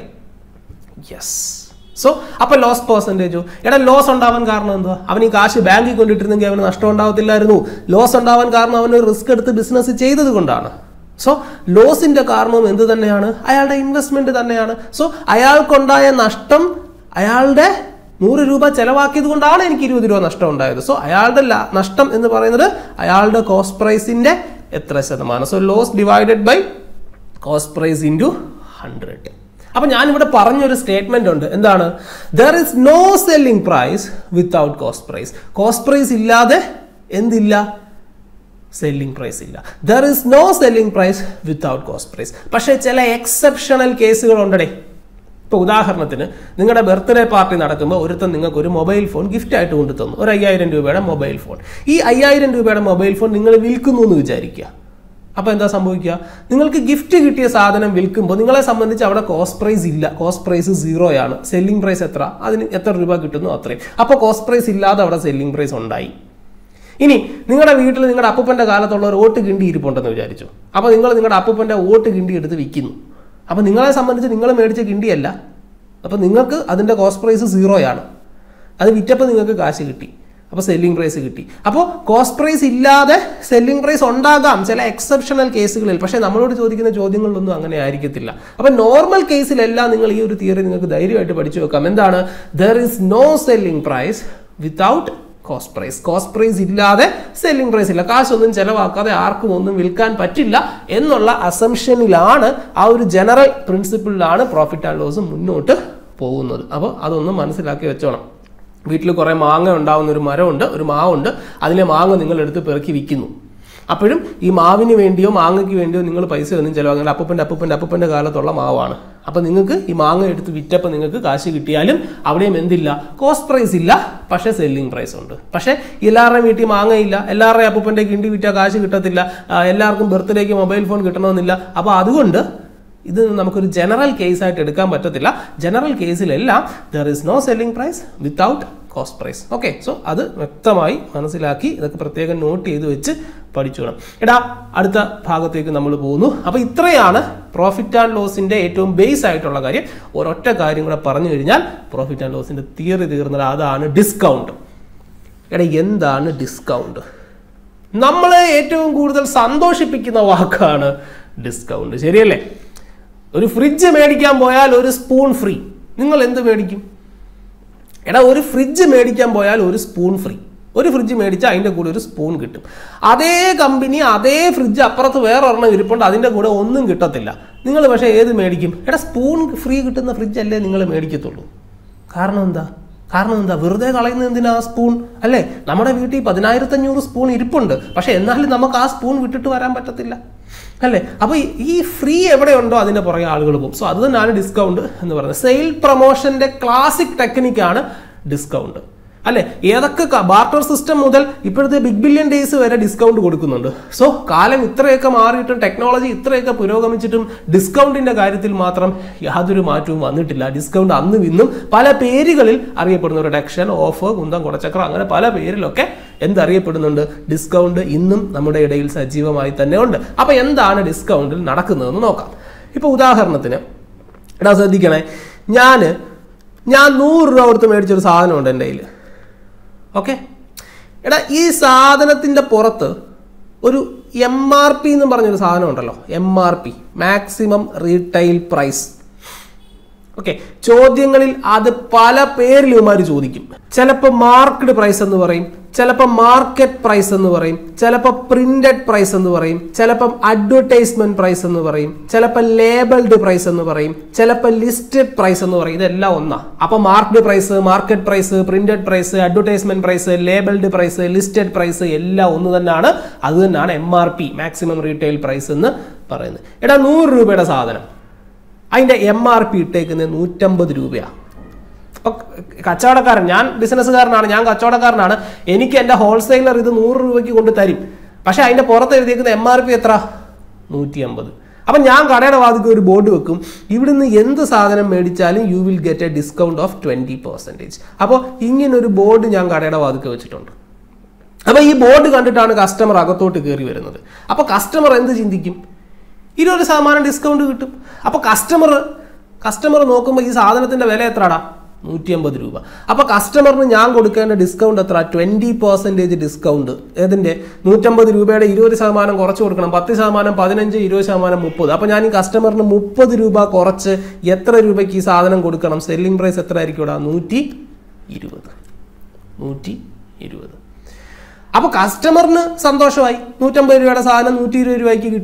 yes so അപ്പൊ ലോസ് പെർസെൻറ്റേജോ എടാ ലോസ് ഉണ്ടാവാൻ കാരണം എന്തുവാ അവൻ ഈ കാശ് ബാങ്കിൽ കൊണ്ടിട്ടിരുന്നെങ്കിൽ അവന് നഷ്ടം ഉണ്ടാവത്തില്ലായിരുന്നു ലോസ് ഉണ്ടാവാൻ കാരണം അവൻ റിസ്ക് എടുത്ത് ബിസിനസ് ചെയ്തത് കൊണ്ടാണ് സോ ലോസിന്റെ കാരണവും എന്ത് തന്നെയാണ് അയാളുടെ ഇൻവെസ്റ്റ്മെന്റ് തന്നെയാണ് സോ അയാൾക്കുണ്ടായ നഷ്ടം അയാളുടെ നൂറ് രൂപ ചെലവാക്കിയത് കൊണ്ടാണ് എനിക്ക് ഇരുപത് രൂപ നഷ്ടം ഉണ്ടായത് സോ അയാളുടെ ലാ- നഷ്ടം എന്ന് പറയുന്നത് അയാളുടെ കോസ്റ്റ് പ്രൈസിന്റെ എത്ര ശതമാനം so loss divided by cost price into hundred അപ്പൊ ഞാനിവിടെ പറഞ്ഞൊരു സ്റ്റേറ്റ്മെന്റ് ഉണ്ട് എന്താണ് there is no selling price without cost price cost price ഇല്ലാതെ എന്തില്ല സെല്ലിംഗ് പ്രൈസ് ഇല്ല there is no selling price without cost price പക്ഷേ ചില എക്സെപ്ഷണൽ കേസുകൾ ഉണ്ടടേ ഇപ്പോൾ ഉദാഹരണത്തിന് നിങ്ങളുടെ ബർത്ത്ഡേ പാർട്ടി നടക്കുമ്പോൾ ഒരുത്തൻ നിങ്ങൾക്ക് ഒരു മൊബൈൽ ഫോൺ ഗിഫ്റ്റ് ആയിട്ട് കൊണ്ടു തന്നു ഒരു അയ്യായിരം രൂപയുടെ മൊബൈൽ ഫോൺ ഈ അയ്യായിരം രൂപയുടെ മൊബൈൽ ഫോൺ നിങ്ങൾ വിൽക്കുന്നു എന്ന് വിചാരിക്കുക അപ്പോൾ എന്താ സംഭവിക്കുക നിങ്ങൾക്ക് ഗിഫ്റ്റ് കിട്ടിയ സാധനം വിൽക്കുമ്പോൾ നിങ്ങളെ സംബന്ധിച്ച് അവിടെ കോസ്റ്റ് പ്രൈസ് ഇല്ല കോസ്റ്റ് പ്രൈസ് സീറോയാണ് സെല്ലിംഗ് പ്രൈസ് എത്ര അതിന് എത്ര രൂപ കിട്ടുന്നു അത്രയും അപ്പോൾ കോസ്റ്റ് പ്രൈസ് ഇല്ലാതെ അവിടെ സെല്ലിംഗ് പ്രൈസ് ഉണ്ടായി ഇനി നിങ്ങളുടെ വീട്ടിൽ നിങ്ങളുടെ അപ്പൂപ്പൻ്റെ കാലത്തുള്ള ഒരു ഓട്ട് കിണ്ടി ഇരിപ്പുണ്ടെന്ന് വിചാരിച്ചു അപ്പോൾ നിങ്ങൾ നിങ്ങളുടെ അപ്പൂപ്പൻ്റെ ഓട്ട് കിണ്ടി എടുത്ത് വിൽക്കുന്നു അപ്പോൾ നിങ്ങളെ സംബന്ധിച്ച് നിങ്ങൾ മേടിച്ച കിണ്ടിയല്ല അപ്പോൾ നിങ്ങൾക്ക് അതിൻ്റെ കോസ്റ്റ് പ്രൈസ് സീറോയാണ് അത് വിറ്റപ്പോൾ നിങ്ങൾക്ക് കാശ് കിട്ടി അപ്പോൾ സെല്ലിംഗ് പ്രൈസ് കിട്ടി അപ്പോൾ കോസ്റ്റ് പ്രൈസ് ഇല്ലാതെ സെല്ലിംഗ് പ്രൈസ് ഉണ്ടാകാം ചില എക്സെപ്ഷണൽ കേസുകളിൽ പക്ഷേ നമ്മളോട് ചോദിക്കുന്ന ചോദ്യങ്ങളിലൊന്നും അങ്ങനെ ആയിരിക്കത്തില്ല അപ്പോൾ നോർമൽ കേസിലെല്ലാം നിങ്ങൾ ഈ ഒരു തിയറി നിങ്ങൾക്ക് ധൈര്യമായിട്ട് പഠിച്ചു വെക്കാം എന്താണ് there is no selling price without cost price cost price ഇല്ലാതെ സെല്ലിംഗ് പ്രൈസ് ഇല്ല കാശൊന്നും ചെലവാക്കാതെ ആർക്കും ഒന്നും വിൽക്കാൻ പറ്റില്ല എന്നുള്ള അസംഷനിലാണ് ആ ഒരു ജനറൽ പ്രിൻസിപ്പിളിലാണ് പ്രോഫിറ്റ് ആൻഡ് ലോസ് മുന്നോട്ട് പോകുന്നത് അപ്പോൾ അതൊന്ന് മനസ്സിലാക്കി വെച്ചോണം വീട്ടിൽ കുറേ മാങ്ങ ഉണ്ടാവുന്ന ഒരു മരമുണ്ട് ഒരു മാവുണ്ട് അതിലെ മാങ്ങ നിങ്ങൾ എടുത്ത് പെറുക്കി വിൽക്കുന്നു അപ്പോഴും ഈ മാവിന് വേണ്ടിയോ മാങ്ങയ്ക്ക് വേണ്ടിയോ നിങ്ങൾ പൈസ ഒന്നും ചിലവാക്കുന്നില്ല അപ്പൂപ്പൻ്റെ അപ്പൂപ്പൻ്റെ അപ്പൂപ്പൻ്റെ കാലത്തുള്ള മാവാണ് അപ്പോൾ നിങ്ങൾക്ക് ഈ മാങ്ങ എടുത്ത് വിറ്റപ്പോൾ നിങ്ങൾക്ക് കാശ് കിട്ടിയാലും അവിടെയും എന്തില്ല കോസ്റ്റ് പ്രൈസ് ഇല്ല പക്ഷേ സെല്ലിംഗ് പ്രൈസ് ഉണ്ട് പക്ഷേ എല്ലാവരുടെയും വീട്ടിൽ മാങ്ങയില്ല എല്ലാവരുടെയും അപ്പൂപ്പൻ്റെ കിണ്ടി വിറ്റാൽ കാശ് കിട്ടത്തില്ല ആ, എല്ലാവർക്കും ബർത്ത്ഡേക്ക് മൊബൈൽ ഫോൺ കിട്ടണമെന്നില്ല അപ്പോൾ അതുകൊണ്ട് ഇത് നമുക്കൊരു ജനറൽ കേസ് ആയിട്ട് എടുക്കാൻ പറ്റത്തില്ല ജനറൽ കേസിലെല്ലാം there is no selling price without cost price okay so അത് വ്യക്തമായി മനസ്സിലാക്കി ഇതൊക്കെ പ്രത്യേകം നോട്ട് ചെയ്ത് വെച്ച് പഠിച്ചോണം എടാ അടുത്ത ഭാഗത്തേക്ക് നമ്മൾ പോകുന്നു അപ്പോൾ ഇത്രയാണ് പ്രോഫിറ്റ് ആൻഡ് ലോസിന്റെ ഏറ്റവും ബേസ് ആയിട്ടുള്ള കാര്യം ഒരൊറ്റ കാര്യം കൂടെ പറഞ്ഞു കഴിഞ്ഞാൽ പ്രോഫിറ്റ് ആൻഡ് ലോസിന്റെ തിയറി തീർന്നത് അതാണ് ഡിസ്കൗണ്ട് എടാ എന്താണ് ഡിസ്കൗണ്ട് നമ്മളെ ഏറ്റവും കൂടുതൽ സന്തോഷിപ്പിക്കുന്ന വാക്കാണ് ഡിസ്കൗണ്ട് ശരിയല്ലേ ഒരു ഫ്രിഡ്ജ് മേടിക്കാൻ പോയാൽ ഒരു സ്പൂൺ ഫ്രീ നിങ്ങൾ എന്ത് മേടിക്കും എടാ ഒരു ഫ്രിഡ്ജ് മേടിക്കാൻ പോയാൽ ഒരു സ്പൂൺ ഫ്രീ ഒരു ഫ്രിഡ്ജ് മേടിച്ചാൽ അതിൻ്റെ കൂടെ ഒരു സ്പൂൺ കിട്ടും അതേ കമ്പനി അതേ ഫ്രിഡ്ജ് അപ്പുറത്ത് വേറെ ഒരെണ്ണം ഇരിപ്പുണ്ട് അതിൻ്റെ കൂടെ ഒന്നും കിട്ടത്തില്ല നിങ്ങൾ പക്ഷേ ഏത് മേടിക്കും എടാ സ്പൂൺ ഫ്രീ കിട്ടുന്ന ഫ്രിഡ്ജ് അല്ലേ നിങ്ങൾ മേടിക്കത്തുള്ളൂ കാരണം എന്താ കാരണം എന്താ വെറുതെ കളയുന്നത് എന്തിനാ ആ സ്പൂൺ അല്ലേ നമ്മുടെ വീട്ടിൽ പതിനായിരത്തഞ്ഞൂറ് സ്പൂൺ ഇരിപ്പുണ്ട് പക്ഷെ എന്നാലും നമുക്ക് ആ സ്പൂൺ വിട്ടിട്ട് വരാൻ പറ്റത്തില്ല അല്ലേ അപ്പോൾ ഈ- ഈ ഫ്രീ എവിടെയുണ്ടോ അതിൻ്റെ പുറകെ ആളുകൾ പോകും സോ അത് തന്നെയാണ് ഡിസ്കൗണ്ട് എന്ന് പറയുന്നത് സെയിൽ പ്രൊമോഷന്റെ ക്ലാസിക് ടെക്നിക്കാണ് ഡിസ്കൗണ്ട് അല്ലെ ഏതൊക്കെ ബാർട്ടർ സിസ്റ്റം മുതൽ ഇപ്പോഴത്തെ ബിഗ് ബില്യൺ ഡേയ്സ് വരെ ഡിസ്കൗണ്ട് കൊടുക്കുന്നുണ്ട് സോ കാലം ഇത്രയൊക്കെ മാറിയിട്ടും ടെക്നോളജി ഇത്രയൊക്കെ പുരോഗമിച്ചിട്ടും ഡിസ്കൗണ്ടിന്റെ കാര്യത്തിൽ മാത്രം യാതൊരു മാറ്റവും വന്നിട്ടില്ല ഡിസ്കൗണ്ട് അന്നും ഇന്നും പല പേരുകളിൽ അറിയപ്പെടുന്നു റിഡക്ഷൻ ഓഫർ കുന്തം കുടച്ചക്രം അങ്ങനെ പല പേരിലൊക്കെ എന്തറിയപ്പെടുന്നുണ്ട് ഡിസ്കൗണ്ട് ഇന്നും നമ്മുടെ ഇടയിൽ സജീവമായി തന്നെ ഉണ്ട് അപ്പൊ എന്താണ് ഡിസ്കൗണ്ടിൽ നടക്കുന്നതെന്ന് നോക്കാം ഇപ്പൊ ഉദാഹരണത്തിന് എടാ ശ്രദ്ധിക്കണേ ഞാൻ ഞാൻ നൂറ് രൂപ കൊടുത്ത് മേടിച്ചൊരു സാധനമുണ്ട് എൻ്റെ കയ്യിൽ ഓക്കെ എടാ ഈ സാധനത്തിൻ്റെ പുറത്ത് ഒരു എം ആർ പി എന്ന് പറഞ്ഞൊരു സാധനം ഉണ്ടല്ലോ M R P maximum retail price okay ചോദ്യങ്ങളിൽ അത് പല പേരിൽ ഇവന്മാർ ചോദിക്കും ചിലപ്പോൾ മാർക്കഡ് പ്രൈസ് എന്ന് പറയും ചിലപ്പോൾ മാർക്കറ്റ് പ്രൈസ് എന്ന് പറയും ചിലപ്പോൾ പ്രിന്റഡ് പ്രൈസ് എന്ന് പറയും ചിലപ്പം അഡ്വർടൈസ്മെന്റ് പ്രൈസ് എന്ന് പറയും ചിലപ്പോൾ ലേബിൾഡ് പ്രൈസ് എന്ന് പറയും ചിലപ്പോൾ ലിസ്റ്റഡ് പ്രൈസ് എന്ന് പറയും ഇതെല്ലാം ഒന്നാ അപ്പൊ marked price market price printed price advertisement price labelled price listed price എല്ലാം ഒന്ന് തന്നെയാണ് അത് തന്നെയാണ് M R P maximum retail price എന്ന് പറയുന്നത് എടാ നൂറ് രൂപയുടെ സാധനം അതിൻ്റെ എം ആർ പി ഇട്ടേക്കുന്നത് നൂറ്റമ്പത് രൂപയാണ് അപ്പോൾ കച്ചവടക്കാരൻ ഞാൻ ബിസിനസ്സുകാരനാണ് ഞാൻ കച്ചവടക്കാരനാണ് എനിക്ക് എൻ്റെ ഹോൾസെയിലർ ഇത് നൂറ് രൂപയ്ക്ക് കൊണ്ട് തരും പക്ഷേ അതിൻ്റെ പുറത്ത് എഴുതിയേക്കുന്ന എം ആർ പി എത്ര നൂറ്റി അമ്പത് അപ്പം ഞാൻ കടയുടെ വാതിക്ക് ഒരു ബോർഡ് വെക്കും ഇവിടുന്ന് എന്ത് സാധനം മേടിച്ചാലും you will get a discount of twenty percentage അപ്പോൾ ഇങ്ങനൊരു ബോർഡ് ഞാൻ കടയുടെ വാതിക്ക് വെച്ചിട്ടുണ്ട് അപ്പോൾ ഈ ബോർഡ് കണ്ടിട്ടാണ് കസ്റ്റമർ അകത്തോട്ട് കയറി വരുന്നത് അപ്പോൾ കസ്റ്റമർ എന്ത് ചിന്തിക്കും ഇരുപത് ശതമാനം ഡിസ്കൗണ്ട് കിട്ടും അപ്പോൾ കസ്റ്റമർ കസ്റ്റമർ നോക്കുമ്പോൾ ഈ സാധനത്തിന്റെ വില എത്രടാ നൂറ്റി അമ്പത് രൂപ അപ്പോൾ കസ്റ്റമറിന് ഞാൻ കൊടുക്കേണ്ട ഡിസ്കൗണ്ട് എത്ര ട്വൻറ്റി പെർസെൻറ്റേജ് ഡിസ്കൗണ്ട് ഏതിൻ്റെ നൂറ്റമ്പത് രൂപയുടെ ഇരുപത് ശതമാനം കുറച്ച് കൊടുക്കണം പത്ത് ശതമാനം പതിനഞ്ച് ഇരുപത് ശതമാനം മുപ്പത് അപ്പോൾ ഞാൻ ഈ കസ്റ്റമറിന് മുപ്പത് രൂപ കുറച്ച് എത്ര രൂപയ്ക്ക് ഈ സാധനം കൊടുക്കണം സെല്ലിംഗ് പ്രൈസ് എത്ര ആയിരിക്കും ഇവിടെ നൂറ്റി ഇരുപത് നൂറ്റി ഇരുപത് അപ്പോൾ കസ്റ്റമറിന് സന്തോഷമായി നൂറ്റമ്പത് രൂപയുടെ സാധനം നൂറ്റി ഇരുപത് രൂപയ്ക്ക് കിട്ടി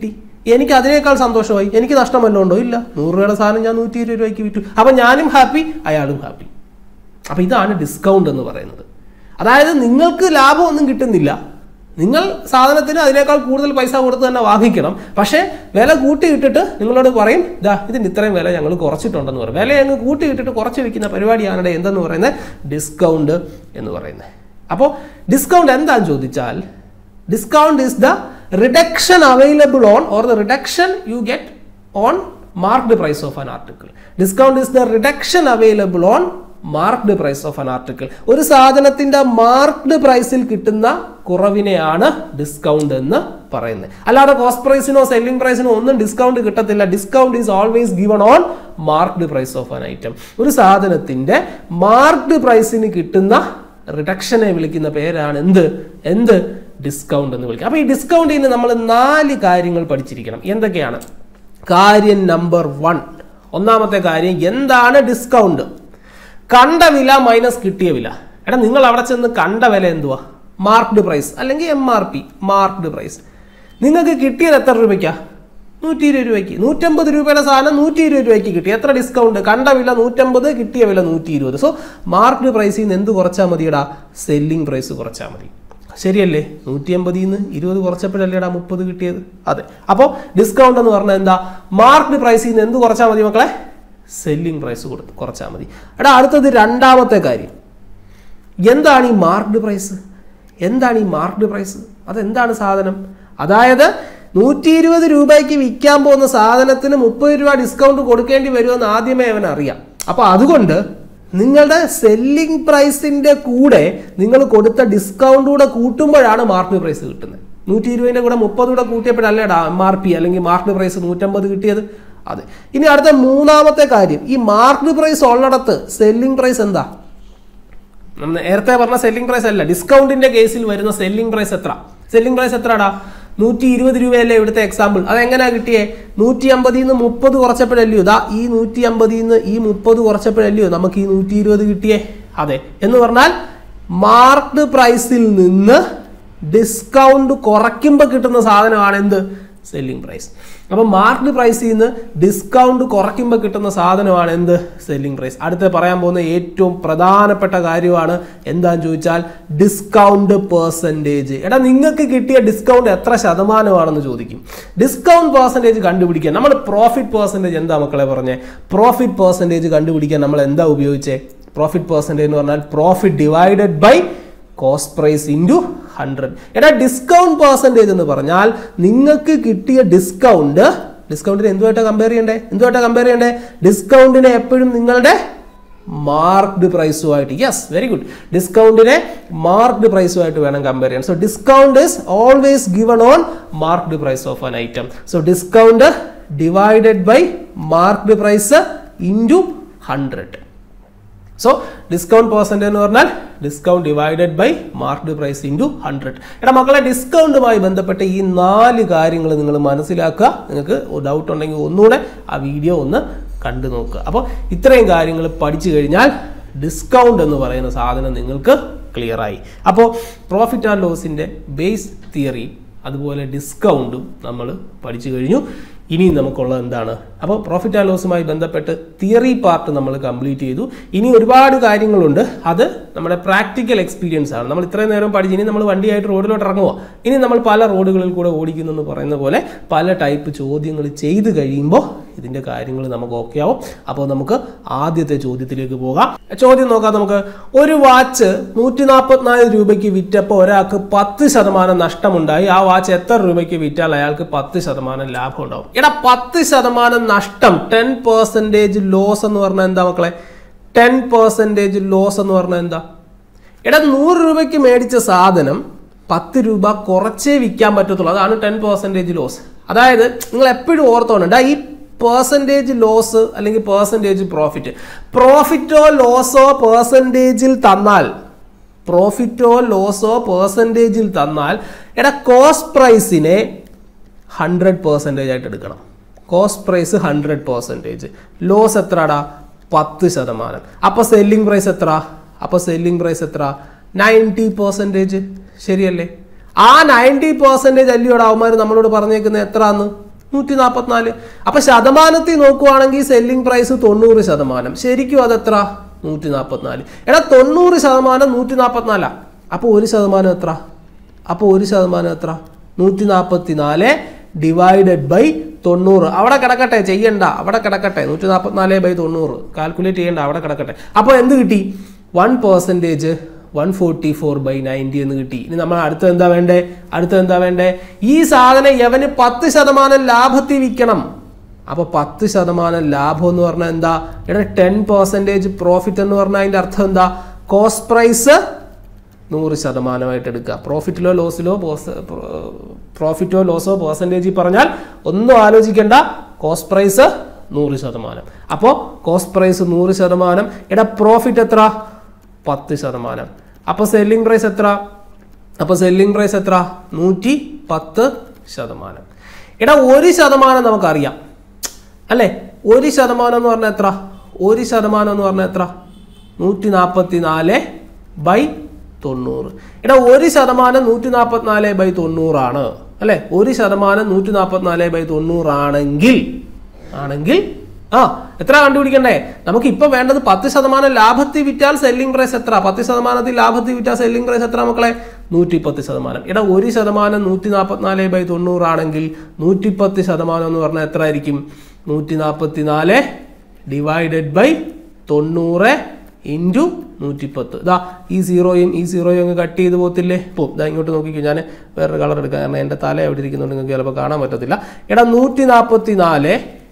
എനിക്ക് അതിനേക്കാൾ സന്തോഷമായി എനിക്ക് നഷ്ടം വല്ലതും ഉണ്ടോ ഇല്ല നൂറ് രൂപയുടെ സാധനം ഞാൻ നൂറ്റി ഇരുപത് രൂപയ്ക്ക് വിറ്റു അപ്പം ഞാനും ഹാപ്പി അയാളും ഹാപ്പി അപ്പം ഇതാണ് ഡിസ്കൗണ്ട് എന്ന് പറയുന്നത് അതായത് നിങ്ങൾക്ക് ലാഭമൊന്നും കിട്ടുന്നില്ല നിങ്ങൾ സാധനത്തിന് അതിനേക്കാൾ കൂടുതൽ പൈസ കൊടുത്ത് തന്നെ വാങ്ങിക്കണം പക്ഷേ വില കൂട്ടി ഇട്ടിട്ട് നിങ്ങളോട് പറയും ഇതാ ഇതിന് ഇത്രയും വില ഞങ്ങൾ കുറച്ചിട്ടുണ്ടെന്ന് പറയും വില അങ്ങ് കൂട്ടി ഇട്ടിട്ട് കുറച്ച് വിൽക്കുന്ന പരിപാടിയാണ് എന്തെന്ന് പറയുന്നത് ഡിസ്കൗണ്ട് എന്ന് പറയുന്നത് അപ്പോൾ ഡിസ്കൗണ്ട് എന്താന്ന് ചോദിച്ചാൽ discount is the reduction available on or the reduction you get on marked price of an article discount is the reduction available on marked price of an article ഒരു സാധനത്തിന്റെ മാർക്ക്ഡ് പ്രൈസിൽ കിട്ടുന്ന കുറവിനെയാണ് discount എന്ന് പറയുന്നത് അല്ലാതെ cost പ്രൈസിനോ selling പ്രൈസിനോ ഒന്നും discount കിട്ടത്തില്ല discount is always given on marked price of an item ഒരു സാധനത്തിന്റെ മാർക്ക്ഡ് പ്രൈസിന് കിട്ടുന്ന റിഡക്ഷനെ വിളിക്കുന്ന പേരാണ് എന്ത് എന്ത് ഡിസ്കൗണ്ട് എന്ന് വിളിക്കുക അപ്പൊ ഈ ഡിസ്കൗണ്ടിൽ നിന്ന് നമ്മൾ നാല് കാര്യങ്ങൾ പഠിച്ചിരിക്കണം എന്തൊക്കെയാണ് കാര്യം നമ്പർ വൺ ഒന്നാമത്തെ കാര്യം എന്താണ് ഡിസ്കൗണ്ട് കണ്ട വില മൈനസ് കിട്ടിയ വില എടാ നിങ്ങൾ അവിടെ ചെന്ന് കണ്ട വില എന്തുവാ മാർക്ക്ഡ് പ്രൈസ് അല്ലെങ്കിൽ M R P marked price നിങ്ങൾക്ക് കിട്ടിയത് എത്ര രൂപയ്ക്കാ നൂറ്റി ഇരുപത് രൂപയ്ക്ക് നൂറ്റമ്പത് രൂപയുടെ സാധനം നൂറ്റി ഇരുപത് രൂപയ്ക്ക് കിട്ടി എത്ര ഡിസ്കൗണ്ട് കണ്ട വില നൂറ്റമ്പത് കിട്ടിയ വില നൂറ്റി ഇരുപത് സോ മാർക്ക്ഡ് പ്രൈസിൽ നിന്ന് എന്ത് കുറച്ചാൽ മതിയടാ സെല്ലിംഗ് പ്രൈസ് കുറച്ചാൽ മതി ശരിയല്ലേ നൂറ്റി അമ്പതിൽ നിന്ന് ഇരുപത് കുറച്ചപ്പോഴല്ലേടാ മുപ്പത് കിട്ടിയത് അതെ അപ്പോൾ ഡിസ്കൗണ്ട് എന്ന് പറഞ്ഞാൽ എന്താ മാർക്ക്ഡ് പ്രൈസിൽ നിന്ന് എന്ത് കുറച്ചാൽ മതി മക്കളെ സെല്ലിംഗ് പ്രൈസ് കൊടുത്ത് കുറച്ചാൽ മതി എടാ അടുത്തത് രണ്ടാമത്തെ കാര്യം എന്താണ് ഈ മാർക്ക്ഡ് പ്രൈസ് എന്താണ് ഈ മാർക്ക്ഡ് പ്രൈസ് അതെന്താണ് സാധനം അതായത് നൂറ്റി ഇരുപത് രൂപയ്ക്ക് വിൽക്കാൻ പോകുന്ന സാധനത്തിന് മുപ്പത് രൂപ ഡിസ്കൗണ്ട് കൊടുക്കേണ്ടി വരുമെന്ന് ആദ്യമേ അവൻ അറിയാം അപ്പൊ അതുകൊണ്ട് നിങ്ങളുടെ സെല്ലിംഗ് പ്രൈസിന്റെ കൂടെ നിങ്ങൾ കൊടുത്ത ഡിസ്കൗണ്ട് കൂടെ കൂട്ടുമ്പോഴാണ് മാർക്ക്ഡ് പ്രൈസ് കിട്ടുന്നത് നൂറ്റി ഇരുപതിന്റെ കൂടെ മുപ്പത് കൂടെ കൂട്ടിയപ്പോഴല്ലേടാ എം ആർ പി അല്ലെങ്കിൽ മാർക്ക്ഡ് പ്രൈസ് നൂറ്റമ്പത് കിട്ടിയത് അതെ ഇനി അടുത്ത മൂന്നാമത്തെ കാര്യം ഈ മാർക്ക്ഡ് പ്രൈസ് ഉള്ളിടത്ത് സെല്ലിംഗ് പ്രൈസ് എന്താ നമ്മൾ നേരത്തെ പറഞ്ഞ സെല്ലിംഗ് പ്രൈസ് അല്ല ഡിസ്കൗണ്ടിന്റെ കേസിൽ വരുന്ന സെല്ലിംഗ് പ്രൈസ് എത്ര സെല്ലിംഗ് പ്രൈസ് എത്രടാ നൂറ്റി ഇരുപത് രൂപയല്ലേ ഇവിടുത്തെ എക്സാമ്പിൾ അതെങ്ങനെയാ കിട്ടിയേ നൂറ്റി അമ്പതിൽ നിന്ന് മുപ്പത് കുറച്ചപ്പോഴല്ലയോ ഇതാ ഈ നൂറ്റി അമ്പതിൽ നിന്ന് ഈ മുപ്പത് കുറച്ചപ്പോഴല്ലയോ നമുക്ക് ഈ നൂറ്റി ഇരുപത് കിട്ടിയേ അതെ എന്ന് പറഞ്ഞാൽ മാർക്ക്ഡ് പ്രൈസിൽ നിന്ന് ഡിസ്കൗണ്ട് കുറയ്ക്കുമ്പോൾ കിട്ടുന്ന സാധനമാണ് എന്ത് സെല്ലിംഗ് പ്രൈസ് അപ്പം മാർക്ക്ഡ് പ്രൈസിൽ നിന്ന് ഡിസ്കൗണ്ട് കുറയ്ക്കുമ്പോൾ കിട്ടുന്ന സാധനമാണ് എന്ത് സെല്ലിംഗ് പ്രൈസ് അടുത്ത പറയാൻ പോകുന്ന ഏറ്റവും പ്രധാനപ്പെട്ട കാര്യമാണ് എന്താന്ന് ചോദിച്ചാൽ ഡിസ്കൗണ്ട് പെർസെൻറ്റേജ് എടാ നിങ്ങൾക്ക് കിട്ടിയ ഡിസ്കൗണ്ട് എത്ര ശതമാനമാണെന്ന് ചോദിക്കും ഡിസ്കൗണ്ട് പെർസെൻറ്റേജ് കണ്ടുപിടിക്കാൻ നമ്മൾ പ്രോഫിറ്റ് പെർസെൻറ്റേജ് എന്താ മക്കളെ പറഞ്ഞേ പ്രോഫിറ്റ് പെർസെൻറ്റേജ് കണ്ടുപിടിക്കാൻ നമ്മൾ എന്താ ഉപയോഗിച്ചേ പ്രോഫിറ്റ് പെർസെൻറ്റേജ് എന്ന് പറഞ്ഞാൽ profit divided by cost price into hundred എടാ ഡിസ്കൗണ്ട് പെർസെൻറ്റേജ് എന്ന് പറഞ്ഞാൽ നിങ്ങൾക്ക് കിട്ടിയ ഡിസ്കൗണ്ട് ഡിസ്കൗണ്ടിനെ എന്തുമായിട്ടാണ് കമ്പയർ ചെയ്യണ്ടേ എന്തുമായിട്ടാണ് കമ്പയർ ചെയ്യണ്ടേ ഡിസ്കൗണ്ടിനെ എപ്പോഴും നിങ്ങളുടെ മാർക്ക്ഡ് പ്രൈസുമായിട്ട് യെസ് വെരി ഗുഡ് ഡിസ്കൗണ്ടിനെ മാർക്ക്ഡ് പ്രൈസുമായിട്ട് വേണം കമ്പയർ ചെയ്യാൻ so discount is always given on marked price of an item so discount divided by marked price into hundred so discount percentage എന്ന് പറഞ്ഞാൽ discount divided by marked price into hundred എടാ മക്കളെ ഡിസ്കൗണ്ടുമായി ബന്ധപ്പെട്ട ഈ നാല് കാര്യങ്ങൾ നിങ്ങൾ മനസ്സിലാക്കുക നിങ്ങൾക്ക് ഡൗട്ട് ഉണ്ടെങ്കിൽ ഒന്നുകൂടെ ആ വീഡിയോ ഒന്ന് കണ്ടു നോക്കുക അപ്പോൾ ഇത്രയും കാര്യങ്ങൾ പഠിച്ചു കഴിഞ്ഞാൽ ഡിസ്കൗണ്ട് എന്ന് പറയുന്ന സാധനം നിങ്ങൾക്ക് ക്ലിയറായി അപ്പോൾ പ്രോഫിറ്റ് ആൻഡ് ലോസിൻ്റെ ബേസ് തിയറി അതുപോലെ ഡിസ്കൗണ്ടും നമ്മൾ പഠിച്ചു കഴിഞ്ഞു ഇനി നമുക്കുള്ളത് എന്താണ് അപ്പോൾ പ്രോഫിറ്റ് ആൻഡ് ലോസുമായി ബന്ധപ്പെട്ട് തിയറി പാർട്ട് നമ്മൾ കംപ്ലീറ്റ് ചെയ്തു ഇനി ഒരുപാട് കാര്യങ്ങളുണ്ട് അത് നമ്മുടെ പ്രാക്ടിക്കൽ എക്സ്പീരിയൻസ് ആണ് നമ്മൾ ഇത്രയും നേരം പഠിച്ച് ഇനി നമ്മൾ വണ്ടിയായിട്ട് റോഡിലോട്ട് ഇറങ്ങുക ഇനി നമ്മൾ പല റോഡുകളിൽ കൂടെ ഓടിക്കുന്നു എന്ന് പറയുന്ന പോലെ പല ടൈപ്പ് ചോദ്യങ്ങൾ ചെയ്ത് കഴിയുമ്പോൾ ഇതിൻ്റെ കാര്യങ്ങൾ നമുക്ക് ഓക്കെ ആവും അപ്പോൾ നമുക്ക് ആദ്യത്തെ ചോദ്യത്തിലേക്ക് പോകാം ചോദ്യം നോക്കാം നമുക്ക് ഒരു വാച്ച് നൂറ്റി നാൽപ്പത്തിനാല് രൂപയ്ക്ക് വിറ്റപ്പോൾ ഒരാൾക്ക് പത്ത് ശതമാനം നഷ്ടമുണ്ടായി ആ വാച്ച് എത്ര രൂപയ്ക്ക് വിറ്റാൽ അയാൾക്ക് പത്ത് ശതമാനം ലാഭം ഉണ്ടാവും എടാ പത്ത് ശതമാനം നഷ്ടം ടെൻ പെർസെൻറ്റേജ് ലോസ് എന്ന് പറഞ്ഞാൽ എന്താ മക്കളെ ടെൻ പെർസെൻറ്റേജ് ലോസ് എന്ന് പറഞ്ഞാൽ എന്താ എടാ നൂറ് രൂപയ്ക്ക് മേടിച്ച സാധനം പത്ത് രൂപ കുറച്ചേ വിൽക്കാൻ പറ്റത്തുള്ളൂ അതാണ് ടെൻ പെർസെൻറ്റേജ് ലോസ് അതായത് നിങ്ങൾ എപ്പോഴും ഓർത്തോണം ഈ പേഴ്സൻറ്റേജ് ലോസ് അല്ലെങ്കിൽ പേഴ്സൻറ്റേജ് പ്രോഫിറ്റ് പ്രോഫിറ്റോ ലോസോ പേഴ്സൻറ്റേജിൽ തന്നാൽ പ്രോഫിറ്റോ ലോസോ പേഴ്സൻറ്റേജിൽ തന്നാൽ എടാ കോസ്റ്റ് പ്രൈസിനെ ഹൺഡ്രഡ് പേഴ്സൻറ്റേജ് ആയിട്ട് എടുക്കണം cost price hundred percentage loss എത്രടാ പത്ത് ശതമാനം അപ്പോൾ സെല്ലിംഗ് പ്രൈസ് എത്ര അപ്പോൾ സെല്ലിംഗ് പ്രൈസ് എത്ര നയൻറ്റി പെർസെൻറ്റേജ് ശരിയല്ലേ ആ നയൻറ്റി പെർസെൻറ്റേജ് അല്ലയോടെ അവന്മാർ നമ്മളോട് പറഞ്ഞേക്കുന്നത് എത്രയാന്ന് നൂറ്റി നാൽപ്പത്തിനാല് അപ്പൊ ശതമാനത്തിൽ നോക്കുവാണെങ്കിൽ സെല്ലിംഗ് പ്രൈസ് തൊണ്ണൂറ് ശതമാനം ശരിക്കും അതെത്ര നൂറ്റി നാൽപ്പത്തിനാല് എടാ തൊണ്ണൂറ് ശതമാനം നൂറ്റി നാൽപ്പത്തിനാലാ അപ്പോൾ ഒരു ശതമാനം എത്ര അപ്പോൾ ഒരു ശതമാനം എത്ര നൂറ്റി നാൽപ്പത്തി നാല് ഡിവൈഡഡ് ബൈ തൊണ്ണൂറ് അവിടെ കിടക്കട്ടെ ചെയ്യണ്ട അവിടെ കിടക്കട്ടെ നൂറ്റി നാൽപ്പത്തിനാല് ബൈ തൊണ്ണൂറ് കാൽക്കുലേറ്റ് ചെയ്യണ്ട അവിടെ കിടക്കട്ടെ അപ്പോൾ എന്ത് കിട്ടി one percentage one forty four by ninety എന്ന് കിട്ടി ഇനി നമ്മൾ അടുത്ത എന്താ വേണ്ടേ അടുത്ത എന്താ വേണ്ടേ ഈ സാധനം യവന് പത്ത് ശതമാനം ലാഭത്തിൽ വിൽക്കണം അപ്പൊ പത്ത് ശതമാനം ലാഭം എന്ന് പറഞ്ഞാൽ എന്താ ഇവിടെ ടെൻ പെർസെൻറ്റേജ് പ്രോഫിറ്റ് എന്ന് പറഞ്ഞാൽ അതിന്റെ അർത്ഥം എന്താ കോസ്റ്റ് പ്രൈസ് നൂറ് ശതമാനമായിട്ട് എടുക്കുക പ്രോഫിറ്റിലോ ലോസിലോ പ്രോഫിറ്റോ ലോസോ പെർസെൻറ്റേജിൽ പറഞ്ഞാൽ ഒന്നും ആലോചിക്കേണ്ട കോസ്റ്റ് പ്രൈസ് നൂറ് ശതമാനം അപ്പോൾ കോസ്റ്റ് പ്രൈസ് നൂറ് ശതമാനം ഇവിടെ പ്രോഫിറ്റ് എത്ര പത്ത് ശതമാനം അപ്പോൾ സെല്ലിംഗ് പ്രൈസ് എത്ര അപ്പോൾ സെല്ലിംഗ് പ്രൈസ് എത്ര നൂറ്റി പത്ത് ശതമാനം എടാ ഒരു ശതമാനം നമുക്കറിയാം അല്ലേ ഒരു ശതമാനം എന്ന് പറഞ്ഞാൽ എത്ര ഒരു ശതമാനം എന്ന് പറഞ്ഞാൽ എത്ര നൂറ്റി നാൽപ്പത്തി നാല് ബൈ തൊണ്ണൂറ് എടാ ഒരു ശതമാനം നൂറ്റി നാൽപ്പത്തിനാല് ബൈ തൊണ്ണൂറാണ് അല്ലേ ഒരു ശതമാനം നൂറ്റി നാൽപ്പത്തിനാല് ബൈ തൊണ്ണൂറാണെങ്കിൽ ആണെങ്കിൽ ആ എത്ര കണ്ടുപിടിക്കണ്ടേ നമുക്ക് ഇപ്പൊ വേണ്ടത് പത്ത് ശതമാനം ലാഭത്തിൽ വിറ്റാൽ സെല്ലിംഗ് പ്രൈസ് എത്ര പത്ത് ശതമാനത്തിൽ ലാഭത്തിൽ വിറ്റാൽ സെല്ലിംഗ് പ്രൈസ് എത്ര മക്കളെ നൂറ്റി പത്ത് ശതമാനം എടാ ഒരു ശതമാനം നൂറ്റി നാൽപ്പത്തിനാല് ബൈ തൊണ്ണൂറാണെങ്കിൽ നൂറ്റി പത്ത് ശതമാനം എന്ന് പറഞ്ഞാൽ എത്ര ആയിരിക്കും നൂറ്റി നാൽപ്പത്തി നാല് ഡിവൈഡഡ് ബൈ തൊണ്ണൂറ് ഇൻറ്റു നൂറ്റിപ്പത്ത് ഇതാ ഈ സീറോയും ഈ സീറോയും അങ്ങ് കട്ട് ചെയ്ത് പോകത്തില്ലേ പോവും ഇതാ ഇങ്ങോട്ട് നോക്കിക്കോ ഞാൻ വേറൊരു കളർ എടുക്കാം കാരണം എൻ്റെ തല എവിടെ ഇരിക്കുന്നുണ്ട് നിങ്ങൾക്ക് ചിലപ്പോൾ കാണാൻ പറ്റത്തില്ല എടാ നൂറ്റി നാൽപ്പത്തി നാല്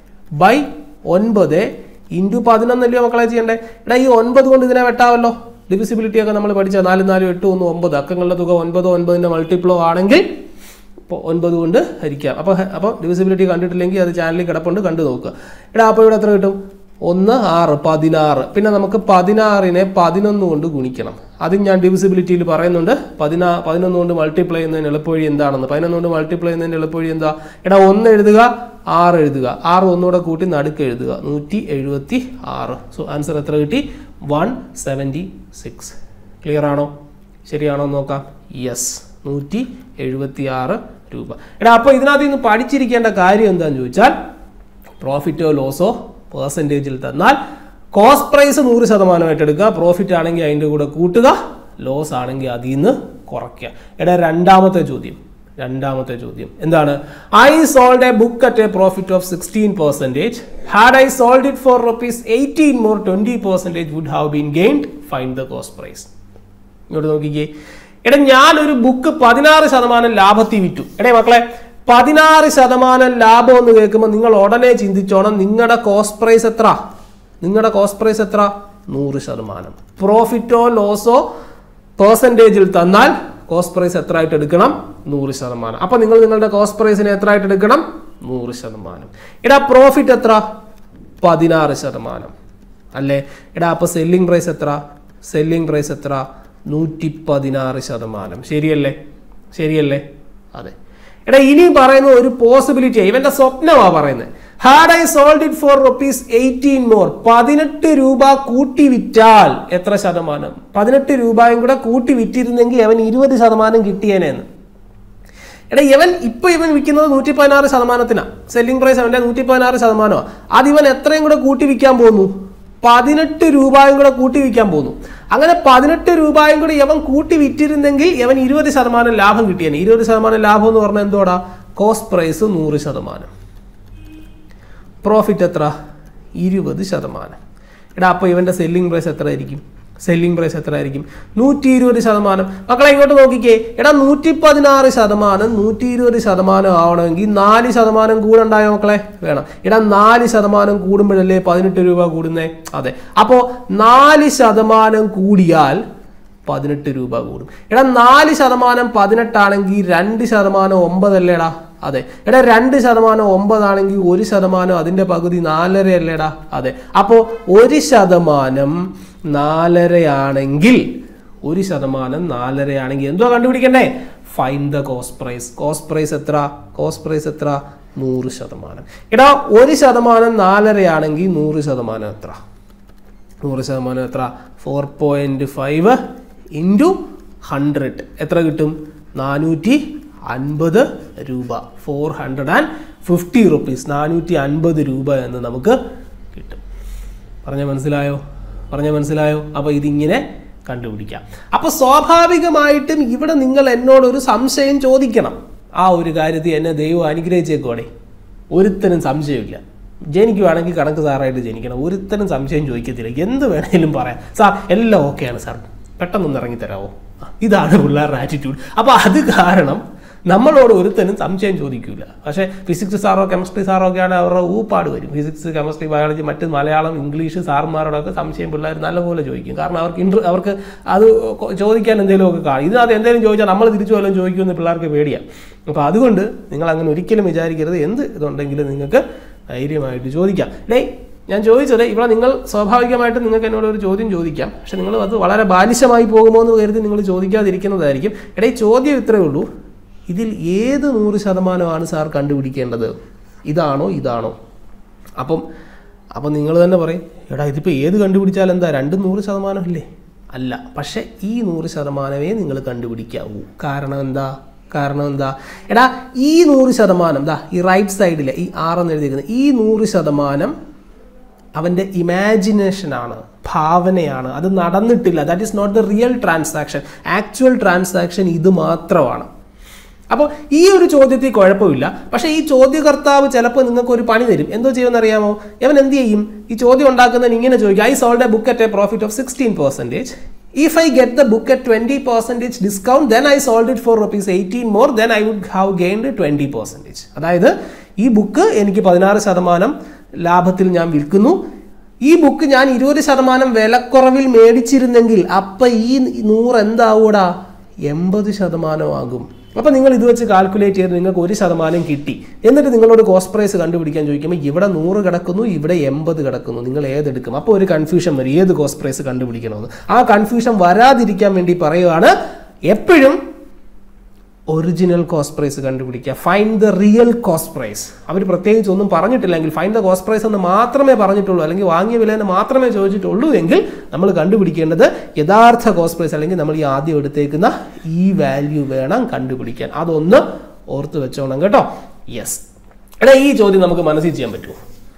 ബൈ ഒൻപത് ഇൻറ്റു പതിനൊന്നല്ലയോ മക്കളെ ചെയ്യണ്ടേ എടാ ഈ ഒൻപത് കൊണ്ട് ഇതിനെ വെട്ടാമല്ലോ ഡിവിസിബിലിറ്റി ഒക്കെ നമ്മൾ പഠിച്ച നാല് നാല് എട്ട് ഒന്ന് ഒമ്പത് അക്കങ്ങളുടെ തുക ഒൻപതോ ഒൻപതിൻ്റെ മൾട്ടിപ്ലോ ആണെങ്കിൽ ഇപ്പോൾ ഒൻപത് കൊണ്ട് ഹരിക്കാം അപ്പോൾ അപ്പോൾ ഡിവിസിബിലിറ്റി കണ്ടിട്ടില്ലെങ്കിൽ അത് ചാനലിൽ കിടപ്പുണ്ട് കണ്ടു നോക്കുക എടാ അപ്പോൾ ഇവിടെ എത്ര കിട്ടും ഒന്ന് ആറ് പതിനാറ് പിന്നെ നമുക്ക് പതിനാറിനെ പതിനൊന്ന് കൊണ്ട് ഗുണിക്കണം അത് ഞാൻ ഡിവിസിബിലിറ്റിയിൽ പറയുന്നുണ്ട് പതിനാ പതിനൊന്ന് കൊണ്ട് മൾട്ടിപ്ലൈ ചെയ്യുന്നതിന് എളുപ്പവഴി എന്താണെന്ന് പതിനൊന്ന് കൊണ്ട് മൾട്ടിപ്ലൈ ചെയ്യുന്നതിന് എളുപ്പവഴി എന്താ എടാ ഒന്ന് എഴുതുക ആറ് എഴുതുക ആറ് ഒന്നുകൂടെ കൂട്ടി നടുക്ക് എഴുതുക നൂറ്റി എഴുപത്തി ആറ് സോ ആൻസർ എത്ര കിട്ടി വൺ സെവൻറ്റി സിക്സ് ക്ലിയർ ആണോ ശരിയാണോ എന്ന് നോക്കാം യെസ് നൂറ്റി എഴുപത്തി ആറ് രൂപ എടാ അപ്പോൾ ഇതിനകത്ത് നിന്ന് പഠിച്ചിരിക്കേണ്ട കാര്യം എന്താണെന്ന് ചോദിച്ചാൽ പ്രോഫിറ്റോ ലോസോ പേഴ്സൻറ്റേജിൽ തന്നാൽ കോസ്റ്റ് പ്രൈസ് നൂറ് ശതമാനമായിട്ട് എടുക്കുക പ്രോഫിറ്റ് ആണെങ്കിൽ അതിൻ്റെ കൂടെ കൂട്ടുക ലോസ് ആണെങ്കിൽ അതിൽ നിന്ന് കുറയ്ക്കുക എടാ രണ്ടാമത്തെ ചോദ്യം രണ്ടാമത്തെ ചോദ്യം എന്താണ് I sold a book at a profit of sixteen percentage had I sold it for rupees eighteen more twenty percentage would have been gained find the cost price ഇങ്ങോട്ട് നോക്കിക്കേ എടാ ഞാൻ ഒരു ബുക്ക് പതിനാറ് ശതമാനം ലാഭത്തിൽ വിറ്റു എടേ മക്കളെ പതിനാറ് ശതമാനം ലാഭം എന്ന് കേൾക്കുമ്പോൾ നിങ്ങൾ ഉടനെ ചിന്തിച്ചോണം നിങ്ങളുടെ കോസ്റ്റ് പ്രൈസ് എത്ര നിങ്ങളുടെ കോസ്റ്റ് പ്രൈസ് എത്ര നൂറ് ശതമാനം പ്രോഫിറ്റോ ലോസോ പെർസെൻറ്റേജിൽ തന്നാൽ കോസ്റ്റ് പ്രൈസ് എത്ര ആയിട്ട് എടുക്കണം നൂറ് ശതമാനം അപ്പൊ നിങ്ങൾ നിങ്ങളുടെ കോസ്റ്റ് പ്രൈസിനെ എത്ര ആയിട്ട് എടുക്കണം നൂറ് ശതമാനം എടാ പ്രോഫിറ്റ് എത്ര പതിനാറ് ശതമാനം അല്ലേ എടാ അപ്പൊ സെല്ലിംഗ് പ്രൈസ് എത്ര സെല്ലിംഗ് പ്രൈസ് എത്ര നൂറ്റി പതിനാറ് ശതമാനം ശരിയല്ലേ ശരിയല്ലേ അതെ എടാ ഇനി പറയുന്ന ഒരു പോസിബിലിറ്റി ഇവന്റെ സ്വപ്നമാ പറയുന്നത് had I sold it for rupees eighteen more പതിനെട്ട് രൂപ കൂട്ടി വിറ്റാൽ എത്ര ശതമാനം പതിനെട്ട് രൂപയും കൂടെ കൂട്ടി വിറ്റിരുന്നെങ്കിൽ അവൻ ഇരുപത് ശതമാനം കിട്ടിയേനെന്ന് എടാ ഇവൻ ഇപ്പൊ ഇവൻ വിൽക്കുന്നത് നൂറ്റി പതിനാറ് ശതമാനത്തിനാ സെല്ലിംഗ് പ്രൈസ് അവന്റെ നൂറ്റി പതിനാറ് ശതമാനമാണ് അത് ഇവൻ എത്രയും കൂടെ കൂട്ടി വിൽക്കാൻ പോകുന്നു പതിനെട്ട് രൂപയും കൂടെ കൂട്ടി വിൽക്കാൻ പോകുന്നു അങ്ങനെ പതിനെട്ട് രൂപയും കൂടി ഇവൻ കൂട്ടി വിറ്റിരുന്നെങ്കിൽ ഇവൻ ഇരുപത് ശതമാനം ലാഭം കിട്ടിയാണ് ഇരുപത് ശതമാനം ലാഭം എന്ന് പറഞ്ഞാൽ എന്തോടാ കോസ്റ്റ് പ്രൈസ് നൂറ് ശതമാനം പ്രോഫിറ്റ് എത്ര ഇരുപത് ശതമാനം എടാ അപ്പോൾ ഇവന്റെ സെല്ലിംഗ് പ്രൈസ് എത്ര ആയിരിക്കും സെല്ലിംഗ് പ്രൈസ് എത്ര ആയിരിക്കും നൂറ്റി ഇരുപത് ശതമാനം മക്കളെ ഇങ്ങോട്ട് നോക്കിക്കേ എടാ നൂറ്റി പതിനാറ് ശതമാനം നൂറ്റി ഇരുപത് ശതമാനം ആവണമെങ്കിൽ നാല് ശതമാനം കൂടണ്ടായോ മക്കളെ വേണം എടാ നാല് ശതമാനം കൂടുമ്പോഴല്ലേ പതിനെട്ട് രൂപ കൂടുന്നേ അതെ അപ്പോൾ നാല് ശതമാനം കൂടിയാൽ പതിനെട്ട് രൂപ കൂടും എടാ നാല് ശതമാനം പതിനെട്ടാണെങ്കിൽ രണ്ട് ശതമാനം ഒമ്പതല്ലേടാ അതെ എടാ രണ്ട് ശതമാനം ഒമ്പതാണെങ്കിൽ ഒരു ശതമാനം അതിന്റെ പകുതി നാലര അല്ലേടാ അതെ അപ്പോൾ ഒരു ശതമാനം നാലരയാണെങ്കിൽ ഒരു ശതമാനം നാലരയാണെങ്കിൽ എന്തുവാ കണ്ടുപിടിക്കണ്ടേ find the cost price cost price എത്ര കോസ്റ്റ് പ്രൈസ് എത്ര നൂറ് ശതമാനം എടാ ഒരു ശതമാനം നാലരയാണെങ്കിൽ നൂറ് ശതമാനം എത്ര നൂറ് ശതമാനം എത്ര four point five into hundred എത്ര കിട്ടും നാനൂറ്റി അൻപത് രൂപ four hundred and fifty rupees നാനൂറ്റി അൻപത് രൂപ എന്ന് നമുക്ക് കിട്ടും പറഞ്ഞ മനസ്സിലായോ പറഞ്ഞ മനസ്സിലായോ അപ്പോൾ ഇതിങ്ങനെ കണ്ടുപിടിക്കാം അപ്പോൾ സ്വാഭാവികമായിട്ടും ഇവിടെ നിങ്ങൾ എന്നോട് ഒരു സംശയം ചോദിക്കണം ആ ഒരു കാര്യത്തിൽ എന്നെ ദൈവം അനുഗ്രഹിച്ചേക്കോടെ ഒരുത്തനും സംശയമില്ല ജനിക്കുവാണെങ്കിൽ കണക്ക് സാറായിട്ട് ജനിക്കണം ഒരുത്തനും സംശയം ചോദിക്കത്തില്ല എന്ത് വേണേലും പറയാം സാർ എല്ലാം ഓക്കെയാണ് സാർ പെട്ടെന്നൊന്ന് ഇറങ്ങി തരാമോ ഇതാണ് പിള്ളേരുടെ ആറ്റിറ്റ്യൂഡ് അപ്പോൾ അത് കാരണം നമ്മളോട് ഒരുത്തനും സംശയം ചോദിക്കില്ല പക്ഷേ ഫിസിക്സ് സാറോ കെമിസ്ട്രി സാറോ ഒക്കെയാണ് അവരുടെ ഊപ്പാട് വരും ഫിസിക്സ് കെമിസ്ട്രി ബയോളജി മറ്റ് മലയാളം ഇംഗ്ലീഷ് സാറുമാരോടൊക്കെ സംശയം പിള്ളേർ നല്ലപോലെ ചോദിക്കും കാരണം അവർക്ക് ഇൻട്ര അവർക്ക് അത് കൊ- ചോദിക്കാൻ എന്തെങ്കിലുമൊക്കെ കാണും ഇതിനകത്ത് എന്തെങ്കിലും ചോദിച്ചാൽ നമ്മൾ തിരിച്ചു വല്ലതും ചോദിക്കുമെന്ന് പിള്ളേർക്ക് പേടിയാണ് അപ്പോൾ അതുകൊണ്ട് നിങ്ങൾ അങ്ങനെ ഒരിക്കലും വിചാരിക്കരുത് എന്ത് ഇതുണ്ടെങ്കിലും നിങ്ങൾക്ക് ധൈര്യമായിട്ട് ചോദിക്കാം ഡേ ഞാൻ ചോദിച്ചത് ഇവിടെ നിങ്ങൾ സ്വാഭാവികമായിട്ടും നിങ്ങൾക്ക് എന്നോട് ഒരു ചോദ്യം ചോദിക്കാം പക്ഷെ നിങ്ങൾ അത് വളരെ ബാലിശമായി പോകുമോ എന്ന് കരുതി നിങ്ങൾ ചോദിക്കാതിരിക്കുന്നതായിരിക്കും എടേ ചോദ്യം ഇത്രയേ ഉള്ളൂ ഇതിൽ ഏത് നൂറ് ശതമാനമാണ് സാർ കണ്ടുപിടിക്കേണ്ടത് ഇതാണോ ഇതാണോ അപ്പം അപ്പം നിങ്ങൾ തന്നെ പറയും എടാ ഇതിപ്പോൾ ഏത് കണ്ടുപിടിച്ചാൽ എന്താ രണ്ടും നൂറ് ശതമാനം അല്ലേ അല്ല പക്ഷേ ഈ നൂറ് ശതമാനമേ നിങ്ങൾ കണ്ടുപിടിക്കാവൂ കാരണം എന്താ കാരണം എന്താ എടാ ഈ നൂറ് ശതമാനം ദാ ഈ റൈറ്റ് സൈഡിലെ ഈ ആറെന്ന് എഴുതിയിരിക്കുന്നത് ഈ നൂറ് ശതമാനം അവൻ്റെ ഇമാജിനേഷനാണ് ഭാവനയാണ് അത് നടന്നിട്ടില്ല that is not the real transaction actual transaction ഇത് മാത്രമാണ് അപ്പോൾ ഈ ഒരു ചോദ്യത്തിൽ കുഴപ്പമില്ല പക്ഷേ ഈ ചോദ്യകർത്താവ് ചിലപ്പോൾ നിങ്ങൾക്ക് ഒരു പണി തരും എന്തോ ചെയ്യുമെന്ന് അറിയാമോ അവൻ എന്ത് ചെയ്യും ഈ ചോദ്യം ഉണ്ടാക്കുന്നതിന് ഇങ്ങനെ ചോദിക്കും I sold a book at a profit of sixteen percentage if I get the book at twenty percentage discount then I sold it for rupees eighteen more then I would have gained twenty percentage അതായത് ഈ book എനിക്ക് പതിനാറ് ശതമാനം ലാഭത്തിൽ ഞാൻ വിൽക്കുന്നു ഈ book ഞാൻ ഇരുപത് ശതമാനം വിലക്കുറവിൽ മേടിച്ചിരുന്നെങ്കിൽ അപ്പം ഈ നൂറ് എന്താവൂടാ എൺപത് ശതമാനമാകും അപ്പം നിങ്ങൾ ഇത് വെച്ച് കാൽക്കുലേറ്റ് ചെയ്ത് നിങ്ങൾക്ക് ഒരു ശതമാനം കിട്ടി എന്നിട്ട് നിങ്ങളോട് കോസ്റ്റ് പ്രൈസ് കണ്ടുപിടിക്കാൻ ചോദിക്കുമ്പോൾ ഇവിടെ നൂറ് കിടക്കുന്നു ഇവിടെ എൺപത് കിടക്കുന്നു നിങ്ങൾ ഏതെടുക്കും അപ്പോൾ ഒരു കൺഫ്യൂഷൻ വരും ഏത് കോസ്റ്റ് പ്രൈസ് കണ്ടുപിടിക്കണമെന്ന് ആ കൺഫ്യൂഷൻ വരാതിരിക്കാൻ വേണ്ടി പറയുകയാണ് എപ്പോഴും ഒറിജിനൽ കോസ്റ്റ് പ്രൈസ് കണ്ടുപിടിക്കുക find the real cost price അവർ പ്രത്യേകിച്ച് ഒന്നും പറഞ്ഞിട്ടില്ലെങ്കിൽ ഫൈൻഡ് ദ കോസ്റ്റ് പ്രൈസ് എന്ന് മാത്രമേ പറഞ്ഞിട്ടുള്ളൂ അല്ലെങ്കിൽ വാങ്ങിയ വിലേനെ മാത്രമേ ചോദിച്ചിട്ടുള്ളൂ എങ്കിൽ നമ്മൾ കണ്ടുപിടിക്കേണ്ടത് യഥാർത്ഥ കോസ്റ്റ് പ്രൈസ് അല്ലെങ്കിൽ നമ്മൾ ഈ ആദ്യം എടുത്തേക്കുന്ന ഈ വാല്യൂ വേണം കണ്ടുപിടിക്കാൻ അതൊന്ന് ഓർത്ത് വെച്ചോണം കേട്ടോ യെസ് എടാ ഈ ചോദ്യം നമുക്ക് മനസ്സിൽ ചെയ്യാൻ പറ്റുമോ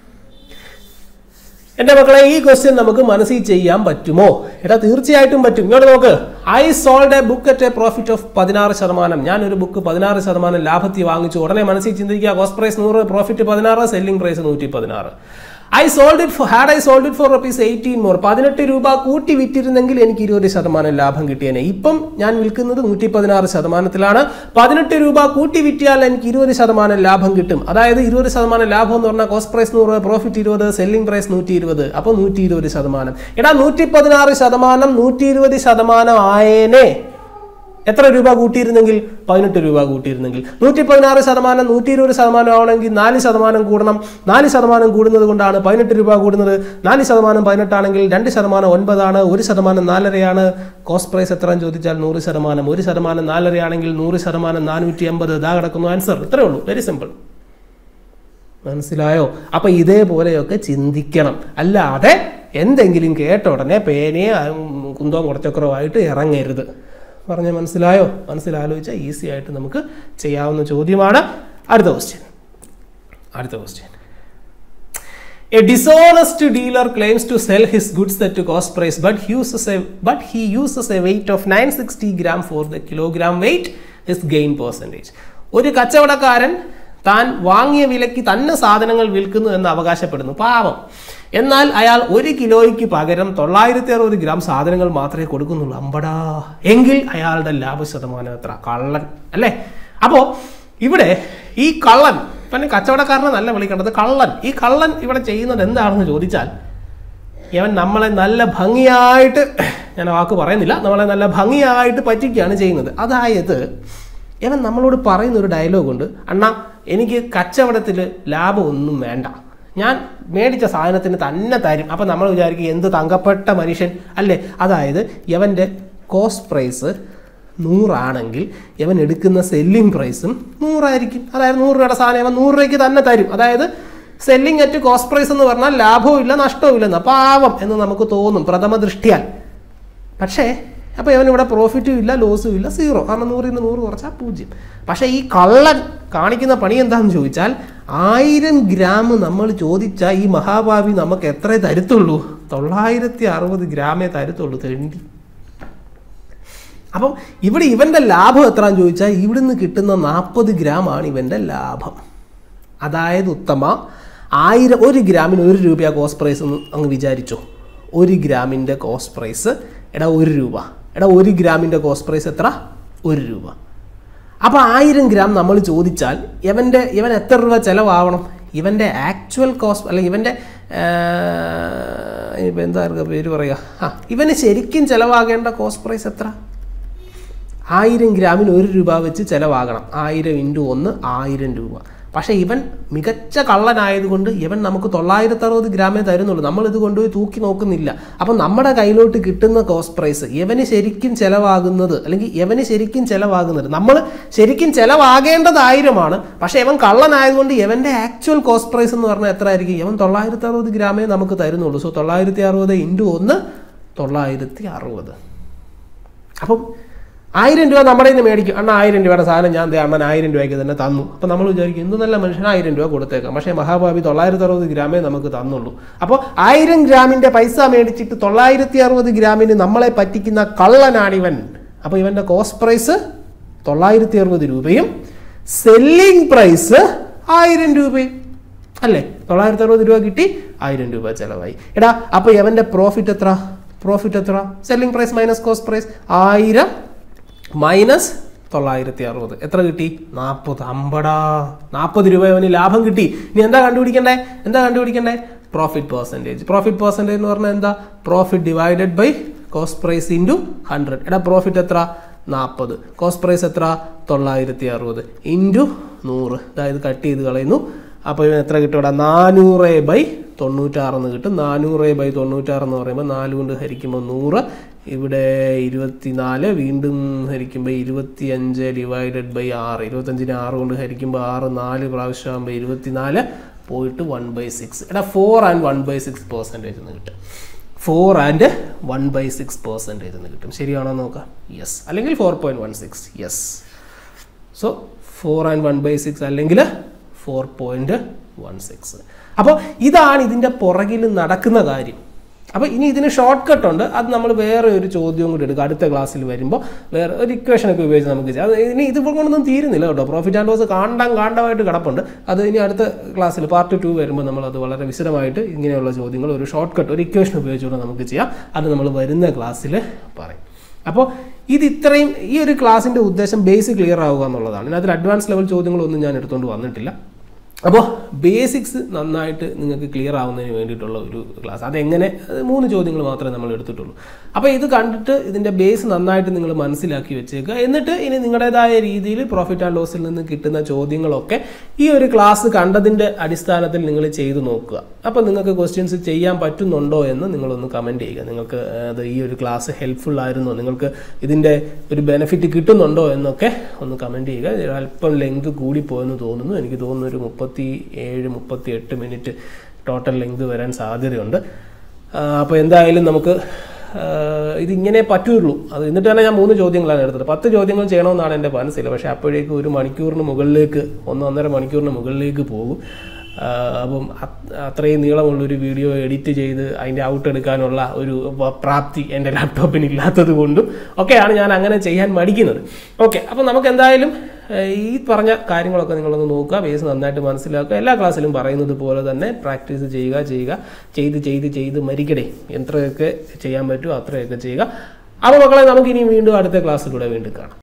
എന്റെ മക്കളെ ഈ ക്വസ്റ്റ്യൻ നമുക്ക് മനസ്സിൽ ചെയ്യാൻ പറ്റുമോ എടാ തീർച്ചയായിട്ടും പറ്റും ഇങ്ങോട്ട് നോക്ക് I sold a book at a profit of പതിനാറ് ശതമാനം ഞാൻ ഒരു ബുക്ക് പതിനാറ് ശതമാനം ലാഭത്തിൽ വാങ്ങിച്ചു ഉടനെ മനസ്സിൽ ചിന്തിക്കുക കോസ്റ്റ് പ്രൈസ് നൂറ് പ്രോഫിറ്റ് പതിനാറ് സെല്ലിംഗ് പ്രൈസ് നൂറ്റി പതിനാറ് I sold it for had I sold it for rupees eighteen more പതിനെട്ട് രൂപ കൂട്ടി വിറ്റിരുന്നെങ്കിൽ എനിക്ക് ഇരുപത് ശതമാനം ലാഭം കിട്ടിയേനെ ഇപ്പം ഞാൻ വിൽക്കുന്നത് നൂറ്റി പതിനാറ് ശതമാനത്തിലാണ് പതിനെട്ട് രൂപ കൂട്ടി വിറ്റിയാൽ എനിക്ക് ഇരുപത് ശതമാനം ലാഭം കിട്ടും അതായത് ഇരുപത് ശതമാനം ലാഭം എന്ന് പറഞ്ഞാൽ കോസ്റ്റ് പ്രൈസ് നൂറ് പ്രോഫിറ്റ് ഇരുപത് സെല്ലിംഗ് പ്രൈസ് നൂറ്റി ഇരുപത് അപ്പോൾ നൂറ്റി ഇരുപത് ശതമാനം എടാ നൂറ്റി പതിനാറ് ശതമാനം നൂറ്റി ഇരുപത് ശതമാനം ആയേനെ എത്ര രൂപ കൂട്ടിയിരുന്നെങ്കിൽ പതിനെട്ട് രൂപ കൂട്ടിയിരുന്നെങ്കിൽ നൂറ്റി പതിനാറ് ശതമാനം നൂറ്റി ഇരുപത് ശതമാനം ആവണമെങ്കിൽ നാല് ശതമാനം കൂടണം നാല് ശതമാനം കൂടുന്നത് കൊണ്ടാണ് പതിനെട്ട് രൂപ കൂടുന്നത് നാല് ശതമാനം പതിനെട്ടാണെങ്കിൽ രണ്ട് ശതമാനം ഒൻപതാണ് ഒരു ശതമാനം നാലരയാണ് കോസ്റ്റ് പ്രൈസ് എത്രയെന്ന് ചോദിച്ചാൽ നൂറ് ശതമാനം ഒരു ശതമാനം നാലരയാണെങ്കിൽ നൂറ് ശതമാനം നാനൂറ്റി എൺപത് ഇതാ കിടക്കുന്നു ആൻസർ ഇത്രയേ ഉള്ളൂ വെരി സിമ്പിൾ മനസ്സിലായോ അപ്പൊ ഇതേപോലെയൊക്കെ ചിന്തിക്കണം അല്ലാതെ എന്തെങ്കിലും കേട്ട ഉടനെ പേനയെ കുന്തവും കുറച്ചക്രമായിട്ട് ഇറങ്ങരുത് പറഞ്ഞ മനസ്സിലായോ മനസ്സിലാലോചിച്ചാൽ ഈസി ആയിട്ട് നമുക്ക് ചെയ്യാവുന്ന ചോദ്യമാണ് അടുത്ത ക്വസ്റ്റ്യൻ അടുത്ത question A dishonest dealer claims to sell his goods at a cost price, but he uses a but he uses a weight of 960 gram for the kilogram weight. His gain percentage. ഒരു കച്ചവടക്കാരൻ താൻ വാങ്ങിയ വിലയ്ക്ക് തന്നെ സാധനങ്ങൾ വിൽക്കുന്നു എന്ന് അവകാശപ്പെടുന്നു പാവം എന്നാൽ അയാൾ ഒരു കിലോയ്ക്ക് പകരം തൊള്ളായിരത്തി അറുപത് ഗ്രാം സാധനങ്ങൾ മാത്രമേ കൊടുക്കുന്നുള്ളൂ അമ്പടാ എങ്കിൽ അയാളുടെ ലാഭ ശതമാനം എത്ര കള്ളൻ അല്ലേ അപ്പോ ഇവിടെ ഈ കള്ളൻ പിന്നെ കച്ചവടക്കാരനെ നല്ല വിളിക്കേണ്ടത് കള്ളൻ ഈ കള്ളൻ ഇവിടെ ചെയ്യുന്നത് എന്താണെന്ന് ചോദിച്ചാൽ ഇവൻ നമ്മളെ നല്ല ഭംഗിയായിട്ട് ഞാൻ ആ വാക്ക് പറയുന്നില്ല നമ്മളെ നല്ല ഭംഗിയായിട്ട് പറ്റിക്കുകയാണ് ചെയ്യുന്നത് അതായത് ഇവൻ നമ്മളോട് പറയുന്ന ഒരു ഡയലോഗ് ഉണ്ട് അണ്ണാ എനിക്ക് കച്ചവടത്തിൽ ലാഭമൊന്നും വേണ്ട ഞാൻ മേടിച്ച സാധനത്തിന് തന്നെ തരും അപ്പം നമ്മൾ വിചാരിക്കും എന്ത് തങ്കപ്പെട്ട മനുഷ്യൻ അല്ലേ അതായത് ഇവൻ്റെ കോസ്റ്റ് പ്രൈസ് നൂറാണെങ്കിൽ ഇവൻ എടുക്കുന്ന സെല്ലിംഗ് പ്രൈസും നൂറായിരിക്കും അതായത് നൂറ് രൂപയുടെ സാധനം ഇവൻ നൂറ് രൂപയ്ക്ക് തന്നെ തരും അതായത് സെല്ലിംഗ് അറ്റ് കോസ്റ്റ് പ്രൈസ് എന്ന് പറഞ്ഞാൽ ലാഭവും ഇല്ല നഷ്ടവും ഇല്ലെന്ന് പാവം എന്ന് നമുക്ക് തോന്നും പ്രഥമ ദൃഷ്ടിയാൽ പക്ഷേ അപ്പോൾ ഇവൻ ഇവിടെ പ്രോഫിറ്റും ഇല്ല ലോസും ഇല്ല സീറോ കാരണം നൂറിൽ നിന്ന് നൂറ് കുറച്ചാൽ പൂജ്യം പക്ഷേ ഈ കള്ളൻ കാണിക്കുന്ന പണി എന്താണെന്ന് ചോദിച്ചാൽ ആയിരം ഗ്രാം നമ്മൾ ചോദിച്ചാൽ ഈ മഹാഭാവി നമുക്ക് എത്ര തരുത്തുള്ളൂ തൊള്ളായിരത്തി അറുപത് ഗ്രാമേ തരുത്തുള്ളൂ തെണ്ടി അപ്പം ഇവിടെ ഇവൻ്റെ ലാഭം എത്രയാണെന്ന് ചോദിച്ചാൽ ഇവിടുന്ന് കിട്ടുന്ന നാൽപ്പത് ഗ്രാമാണ് ഇവൻ്റെ ലാഭം അതായത് ഉത്തമ ആയിരം ഒരു ഗ്രാമിന് ഒരു രൂപയാ കോസ്റ്റ് പ്രൈസ് എന്ന് അങ്ങ് വിചാരിച്ചോ ഒരു ഗ്രാമിൻ്റെ കോസ്റ്റ് പ്രൈസ് എടാ ഒരു രൂപ എടാ ഒരു ഗ്രാമിൻ്റെ കോസ്റ്റ് പ്രൈസ് എത്ര ഒരു രൂപ അപ്പോൾ ആയിരം ഗ്രാം നമ്മൾ ചോദിച്ചാൽ ഇവൻ്റെ ഇവൻ എത്ര രൂപ ചിലവാവണം ഇവൻ്റെ ആക്ച്വൽ കോസ്റ്റ് അല്ലെങ്കിൽ ഇവൻ്റെ ഇപ്പം എന്താ പേര് പറയുക ആ ഇവന് ശരിക്കും ചിലവാകേണ്ട കോസ്റ്റ് പ്രൈസ് എത്ര ആയിരം ഗ്രാമിന് ഒരു രൂപ വെച്ച് ചിലവാകണം ആയിരം ഇൻറ്റു ഒന്ന് ആയിരം രൂപ പക്ഷേ ഇവൻ മികച്ച കള്ളനായതുകൊണ്ട് ഇവൻ നമുക്ക് തൊള്ളായിരത്തി അറുപത് ഗ്രാമേ തരുന്നുള്ളൂ നമ്മൾ ഇത് കൊണ്ടുപോയി തൂക്കി നോക്കുന്നില്ല അപ്പം നമ്മുടെ കയ്യിലോട്ട് കിട്ടുന്ന കോസ്റ്റ് പ്രൈസ് ഇവന് ശരിക്കും ചിലവാകുന്നത് അല്ലെങ്കിൽ ഇവന് ശരിക്കും ചിലവാകുന്നത് നമ്മൾ ശരിക്കും ചിലവാകേണ്ടത് ആയിരമാണ് പക്ഷേ ഇവൻ കള്ളനായതുകൊണ്ട് ഇവൻ്റെ ആക്ച്വൽ കോസ്റ്റ് പ്രൈസ് എന്ന് പറഞ്ഞാൽ എത്ര ആയിരിക്കും ഇവൻ തൊള്ളായിരത്തി അറുപത് ഗ്രാമേ നമുക്ക് തരുന്നുള്ളൂ സോ തൊള്ളായിരത്തി അറുപത് ഇൻറ്റു ഒന്ന് തൊള്ളായിരത്തി അറുപത് അപ്പം ആയിരം രൂപ നമ്മുടെ നിന്ന് മേടിക്കും അണ്ണ ആയിരം രൂപയുടെ സാധനം ഞാൻ ദേ അണ്ണൻ ആയിരം രൂപയ്ക്ക് തന്നെ തന്നു അപ്പം നമ്മൾ വിചാരിക്കും എന്ത് നല്ല മനുഷ്യൻ ആയിരം രൂപ കൊടുത്തേക്കാം പക്ഷേ മഹാഭാവി തൊള്ളായിരത്തി അറുപത് ഗ്രാമേ നമുക്ക് തന്നുള്ളൂ അപ്പോൾ ആയിരം ഗ്രാമിൻ്റെ പൈസ മേടിച്ചിട്ട് തൊള്ളായിരത്തി അറുപത് ഗ്രാമിന് നമ്മളെ പറ്റിക്കുന്ന കള്ളനാണിവൻ അപ്പോൾ ഇവൻ്റെ കോസ്റ്റ് പ്രൈസ് തൊള്ളായിരത്തി അറുപത് രൂപയും സെല്ലിംഗ് പ്രൈസ് ആയിരം രൂപയും അല്ലേ തൊള്ളായിരത്തി അറുപത് രൂപ കിട്ടി ആയിരം രൂപ ചിലവായി എടാ അപ്പോൾ ഇവൻ്റെ പ്രോഫിറ്റ് എത്ര പ്രോഫിറ്റ് എത്ര selling price minus cost price ആയിരം മൈനസ് തൊള്ളായിരത്തി അറുപത് എത്ര കിട്ടി നാൽപ്പത് അമ്പടാ നാൽപ്പത് രൂപ അവന് ലാഭം കിട്ടി ഇനി എന്താ കണ്ടുപിടിക്കണ്ടേ എന്താ കണ്ടുപിടിക്കണ്ടേ പ്രോഫിറ്റ് പെർസെൻറ്റേജ് പ്രോഫിറ്റ് പെർസെൻറ്റേജ് എന്ന് പറഞ്ഞാൽ എന്താ profit divided by cost price into hundred എടാ പ്രോഫിറ്റ് എത്ര നാൽപ്പത് കോസ്റ്റ് പ്രൈസ് എത്ര തൊള്ളായിരത്തി അറുപത് ഇൻറ്റു നൂറ് അതായത് കട്ട് ചെയ്ത് കളയുന്നു അപ്പോൾ ഇവൻ എത്ര കിട്ടും ഇവിടെ നാനൂറ് ബൈ തൊണ്ണൂറ്റാറെന്ന് കിട്ടും നാനൂറ് ബൈ തൊണ്ണൂറ്റാറെന്ന് പറയുമ്പോൾ നാല് കൊണ്ട് ഹരിക്കുമ്പോൾ നൂറ് ഇവിടെ ഇരുപത്തിനാല് വീണ്ടും ഹരിക്കുമ്പോൾ ഇരുപത്തി അഞ്ച് ഡിവൈഡഡ് ബൈ ആറ് ഇരുപത്തഞ്ചിന് ആറ് കൊണ്ട് ഹരിക്കുമ്പോൾ ആറ് നാല് പ്രാവശ്യം ആകുമ്പോൾ ഇരുപത്തിനാല് പോയിട്ട് വൺ ബൈ സിക്സ് എടാ four and one by six percentage എന്ന് കിട്ടും four and one by six percentage എന്ന് കിട്ടും ശരിയാണോ നോക്കാം യെസ് അല്ലെങ്കിൽ four point one six yes so four and one by six അല്ലെങ്കിൽ ഫോർ പോയിൻറ്റ് വൺ സിക്സ് അപ്പോൾ ഇതാണ് ഇതിൻ്റെ പുറകിൽ നടക്കുന്ന കാര്യം അപ്പോൾ ഇനി ഇതിന് ഷോർട്ട് കട്ട് ഉണ്ട് അത് നമ്മൾ വേറെ ഒരു ചോദ്യവും കൂടി എടുക്കും അടുത്ത ക്ലാസ്സിൽ വരുമ്പോൾ വേറെ ഒരു ഇക്വേഷൻ ഒക്കെ ഉപയോഗിച്ച് നമുക്ക് ചെയ്യാം അത് ഇനി ഇത് കൊണ്ടൊന്നും തീരുന്നില്ല കേട്ടോ പ്രോഫിറ്റ് ആൻഡ് ലോസ് കാണ്ടാൻ കാണ്ടമായിട്ട് കിടപ്പുണ്ട് അത് ഇനി അടുത്ത ക്ലാസ്സിൽ പാർട്ട് ടു വരുമ്പോൾ നമ്മൾ അത് വളരെ വിശദമായിട്ട് ഇങ്ങനെയുള്ള ചോദ്യങ്ങൾ ഒരു ഷോർട്ട് കട്ട് ഒരു ഇക്വേഷൻ ഉപയോഗിച്ചുകൊണ്ട് നമുക്ക് ചെയ്യാം അത് നമ്മൾ വരുന്ന ക്ലാസ്സിൽ പറയും അപ്പോൾ ഇത് ഇത്രയും ഈ ഒരു ക്ലാസ്സിൻ്റെ ഉദ്ദേശം ബേസ് ക്ലിയർ ആവുക എന്നുള്ളതാണ് ഇതിനകത്തിൽ അഡ്വാൻസ് ലെവൽ ചോദ്യങ്ങളൊന്നും ഞാൻ എടുത്തുകൊണ്ട് വന്നിട്ടില്ല അപ്പോൾ ബേസിക്സ് നന്നായിട്ട് നിങ്ങൾക്ക് ക്ലിയർ ആവുന്നതിന് വേണ്ടിയിട്ടുള്ള ഒരു ക്ലാസ് അതെങ്ങനെ അത് മൂന്ന് ചോദ്യങ്ങൾ മാത്രമേ നമ്മൾ എടുത്തിട്ടുള്ളൂ അപ്പോൾ ഇത് കണ്ടിട്ട് ഇതിൻ്റെ ബേസ് നന്നായിട്ട് നിങ്ങൾ മനസ്സിലാക്കി വെച്ചേക്കുക എന്നിട്ട് ഇനി നിങ്ങളുടേതായ രീതിയിൽ പ്രോഫിറ്റ് ആൻഡ് ലോസിൽ നിന്ന് കിട്ടുന്ന ചോദ്യങ്ങളൊക്കെ ഈ ഒരു ക്ലാസ് കണ്ടതിൻ്റെ അടിസ്ഥാനത്തിൽ നിങ്ങൾ ചെയ്തു നോക്കുക അപ്പോൾ നിങ്ങൾക്ക് ക്വസ്റ്റ്യൻസ് ചെയ്യാൻ പറ്റുന്നുണ്ടോ എന്ന് നിങ്ങളൊന്ന് കമൻറ്റ് ചെയ്യുക നിങ്ങൾക്ക് അത് ഈ ഒരു ക്ലാസ് ഹെൽപ്ഫുൾ ആയിരുന്നോ നിങ്ങൾക്ക് ഇതിൻ്റെ ഒരു ബെനിഫിറ്റ് കിട്ടുന്നുണ്ടോ എന്നൊക്കെ ഒന്ന് കമൻറ്റ് ചെയ്യുക അല്പം ലെങ്ത് കൂടിപ്പോയെന്ന് തോന്നുന്നു എനിക്ക് തോന്നുന്നു ഒരു മുപ്പത്തി ഏഴ് മുപ്പത്തി എട്ട് മിനിറ്റ് ടോട്ടൽ ലെങ്ത് വരാൻ സാധ്യതയുണ്ട് അപ്പോൾ എന്തായാലും നമുക്ക് ഇതിങ്ങനെ പറ്റുള്ളൂ അത് എന്നിട്ട് തന്നെ ഞാൻ മൂന്ന് ചോദ്യങ്ങളാണ് എടുത്തത് പത്ത് ചോദ്യങ്ങൾ ചെയ്യണമെന്നാണ് എൻ്റെ മനസ്സിൽ പക്ഷേ അപ്പോഴേക്ക് ഒരു മണിക്കൂറിന് മുകളിലേക്ക് ഒന്ന് ഒന്നര മണിക്കൂറിന് മുകളിലേക്ക് പോകും അപ്പം അത്രയും നീളമുള്ളൊരു വീഡിയോ എഡിറ്റ് ചെയ്ത് അതിൻ്റെ ഔട്ട് എടുക്കാനുള്ള ഒരു പ്രാപ്തി എൻ്റെ ലാപ്ടോപ്പിന് ഇല്ലാത്തത് കൊണ്ടും ഒക്കെയാണ് ഞാൻ അങ്ങനെ ചെയ്യാൻ മടിക്കുന്നത് ഓക്കെ അപ്പം നമുക്ക് എന്തായാലും ഈ പറഞ്ഞ കാര്യങ്ങളൊക്കെ നിങ്ങളൊന്ന് നോക്കുക ബേസ് നന്നായിട്ട് മനസ്സിലാക്കുക എല്ലാ ക്ലാസ്സിലും പറയുന്നത് പോലെ തന്നെ പ്രാക്ടീസ് ചെയ്യുക ചെയ്യുക ചെയ്ത് ചെയ്ത് ചെയ്ത് മരിക്കടേ എത്രയൊക്കെ ചെയ്യാൻ പറ്റുമോ അത്രയൊക്കെ ചെയ്യുക അപ്പോൾ മക്കളെ നമുക്ക് ഇനി വീണ്ടും അടുത്ത ക്ലാസ്സിലൂടെ വീണ്ടും കാണാം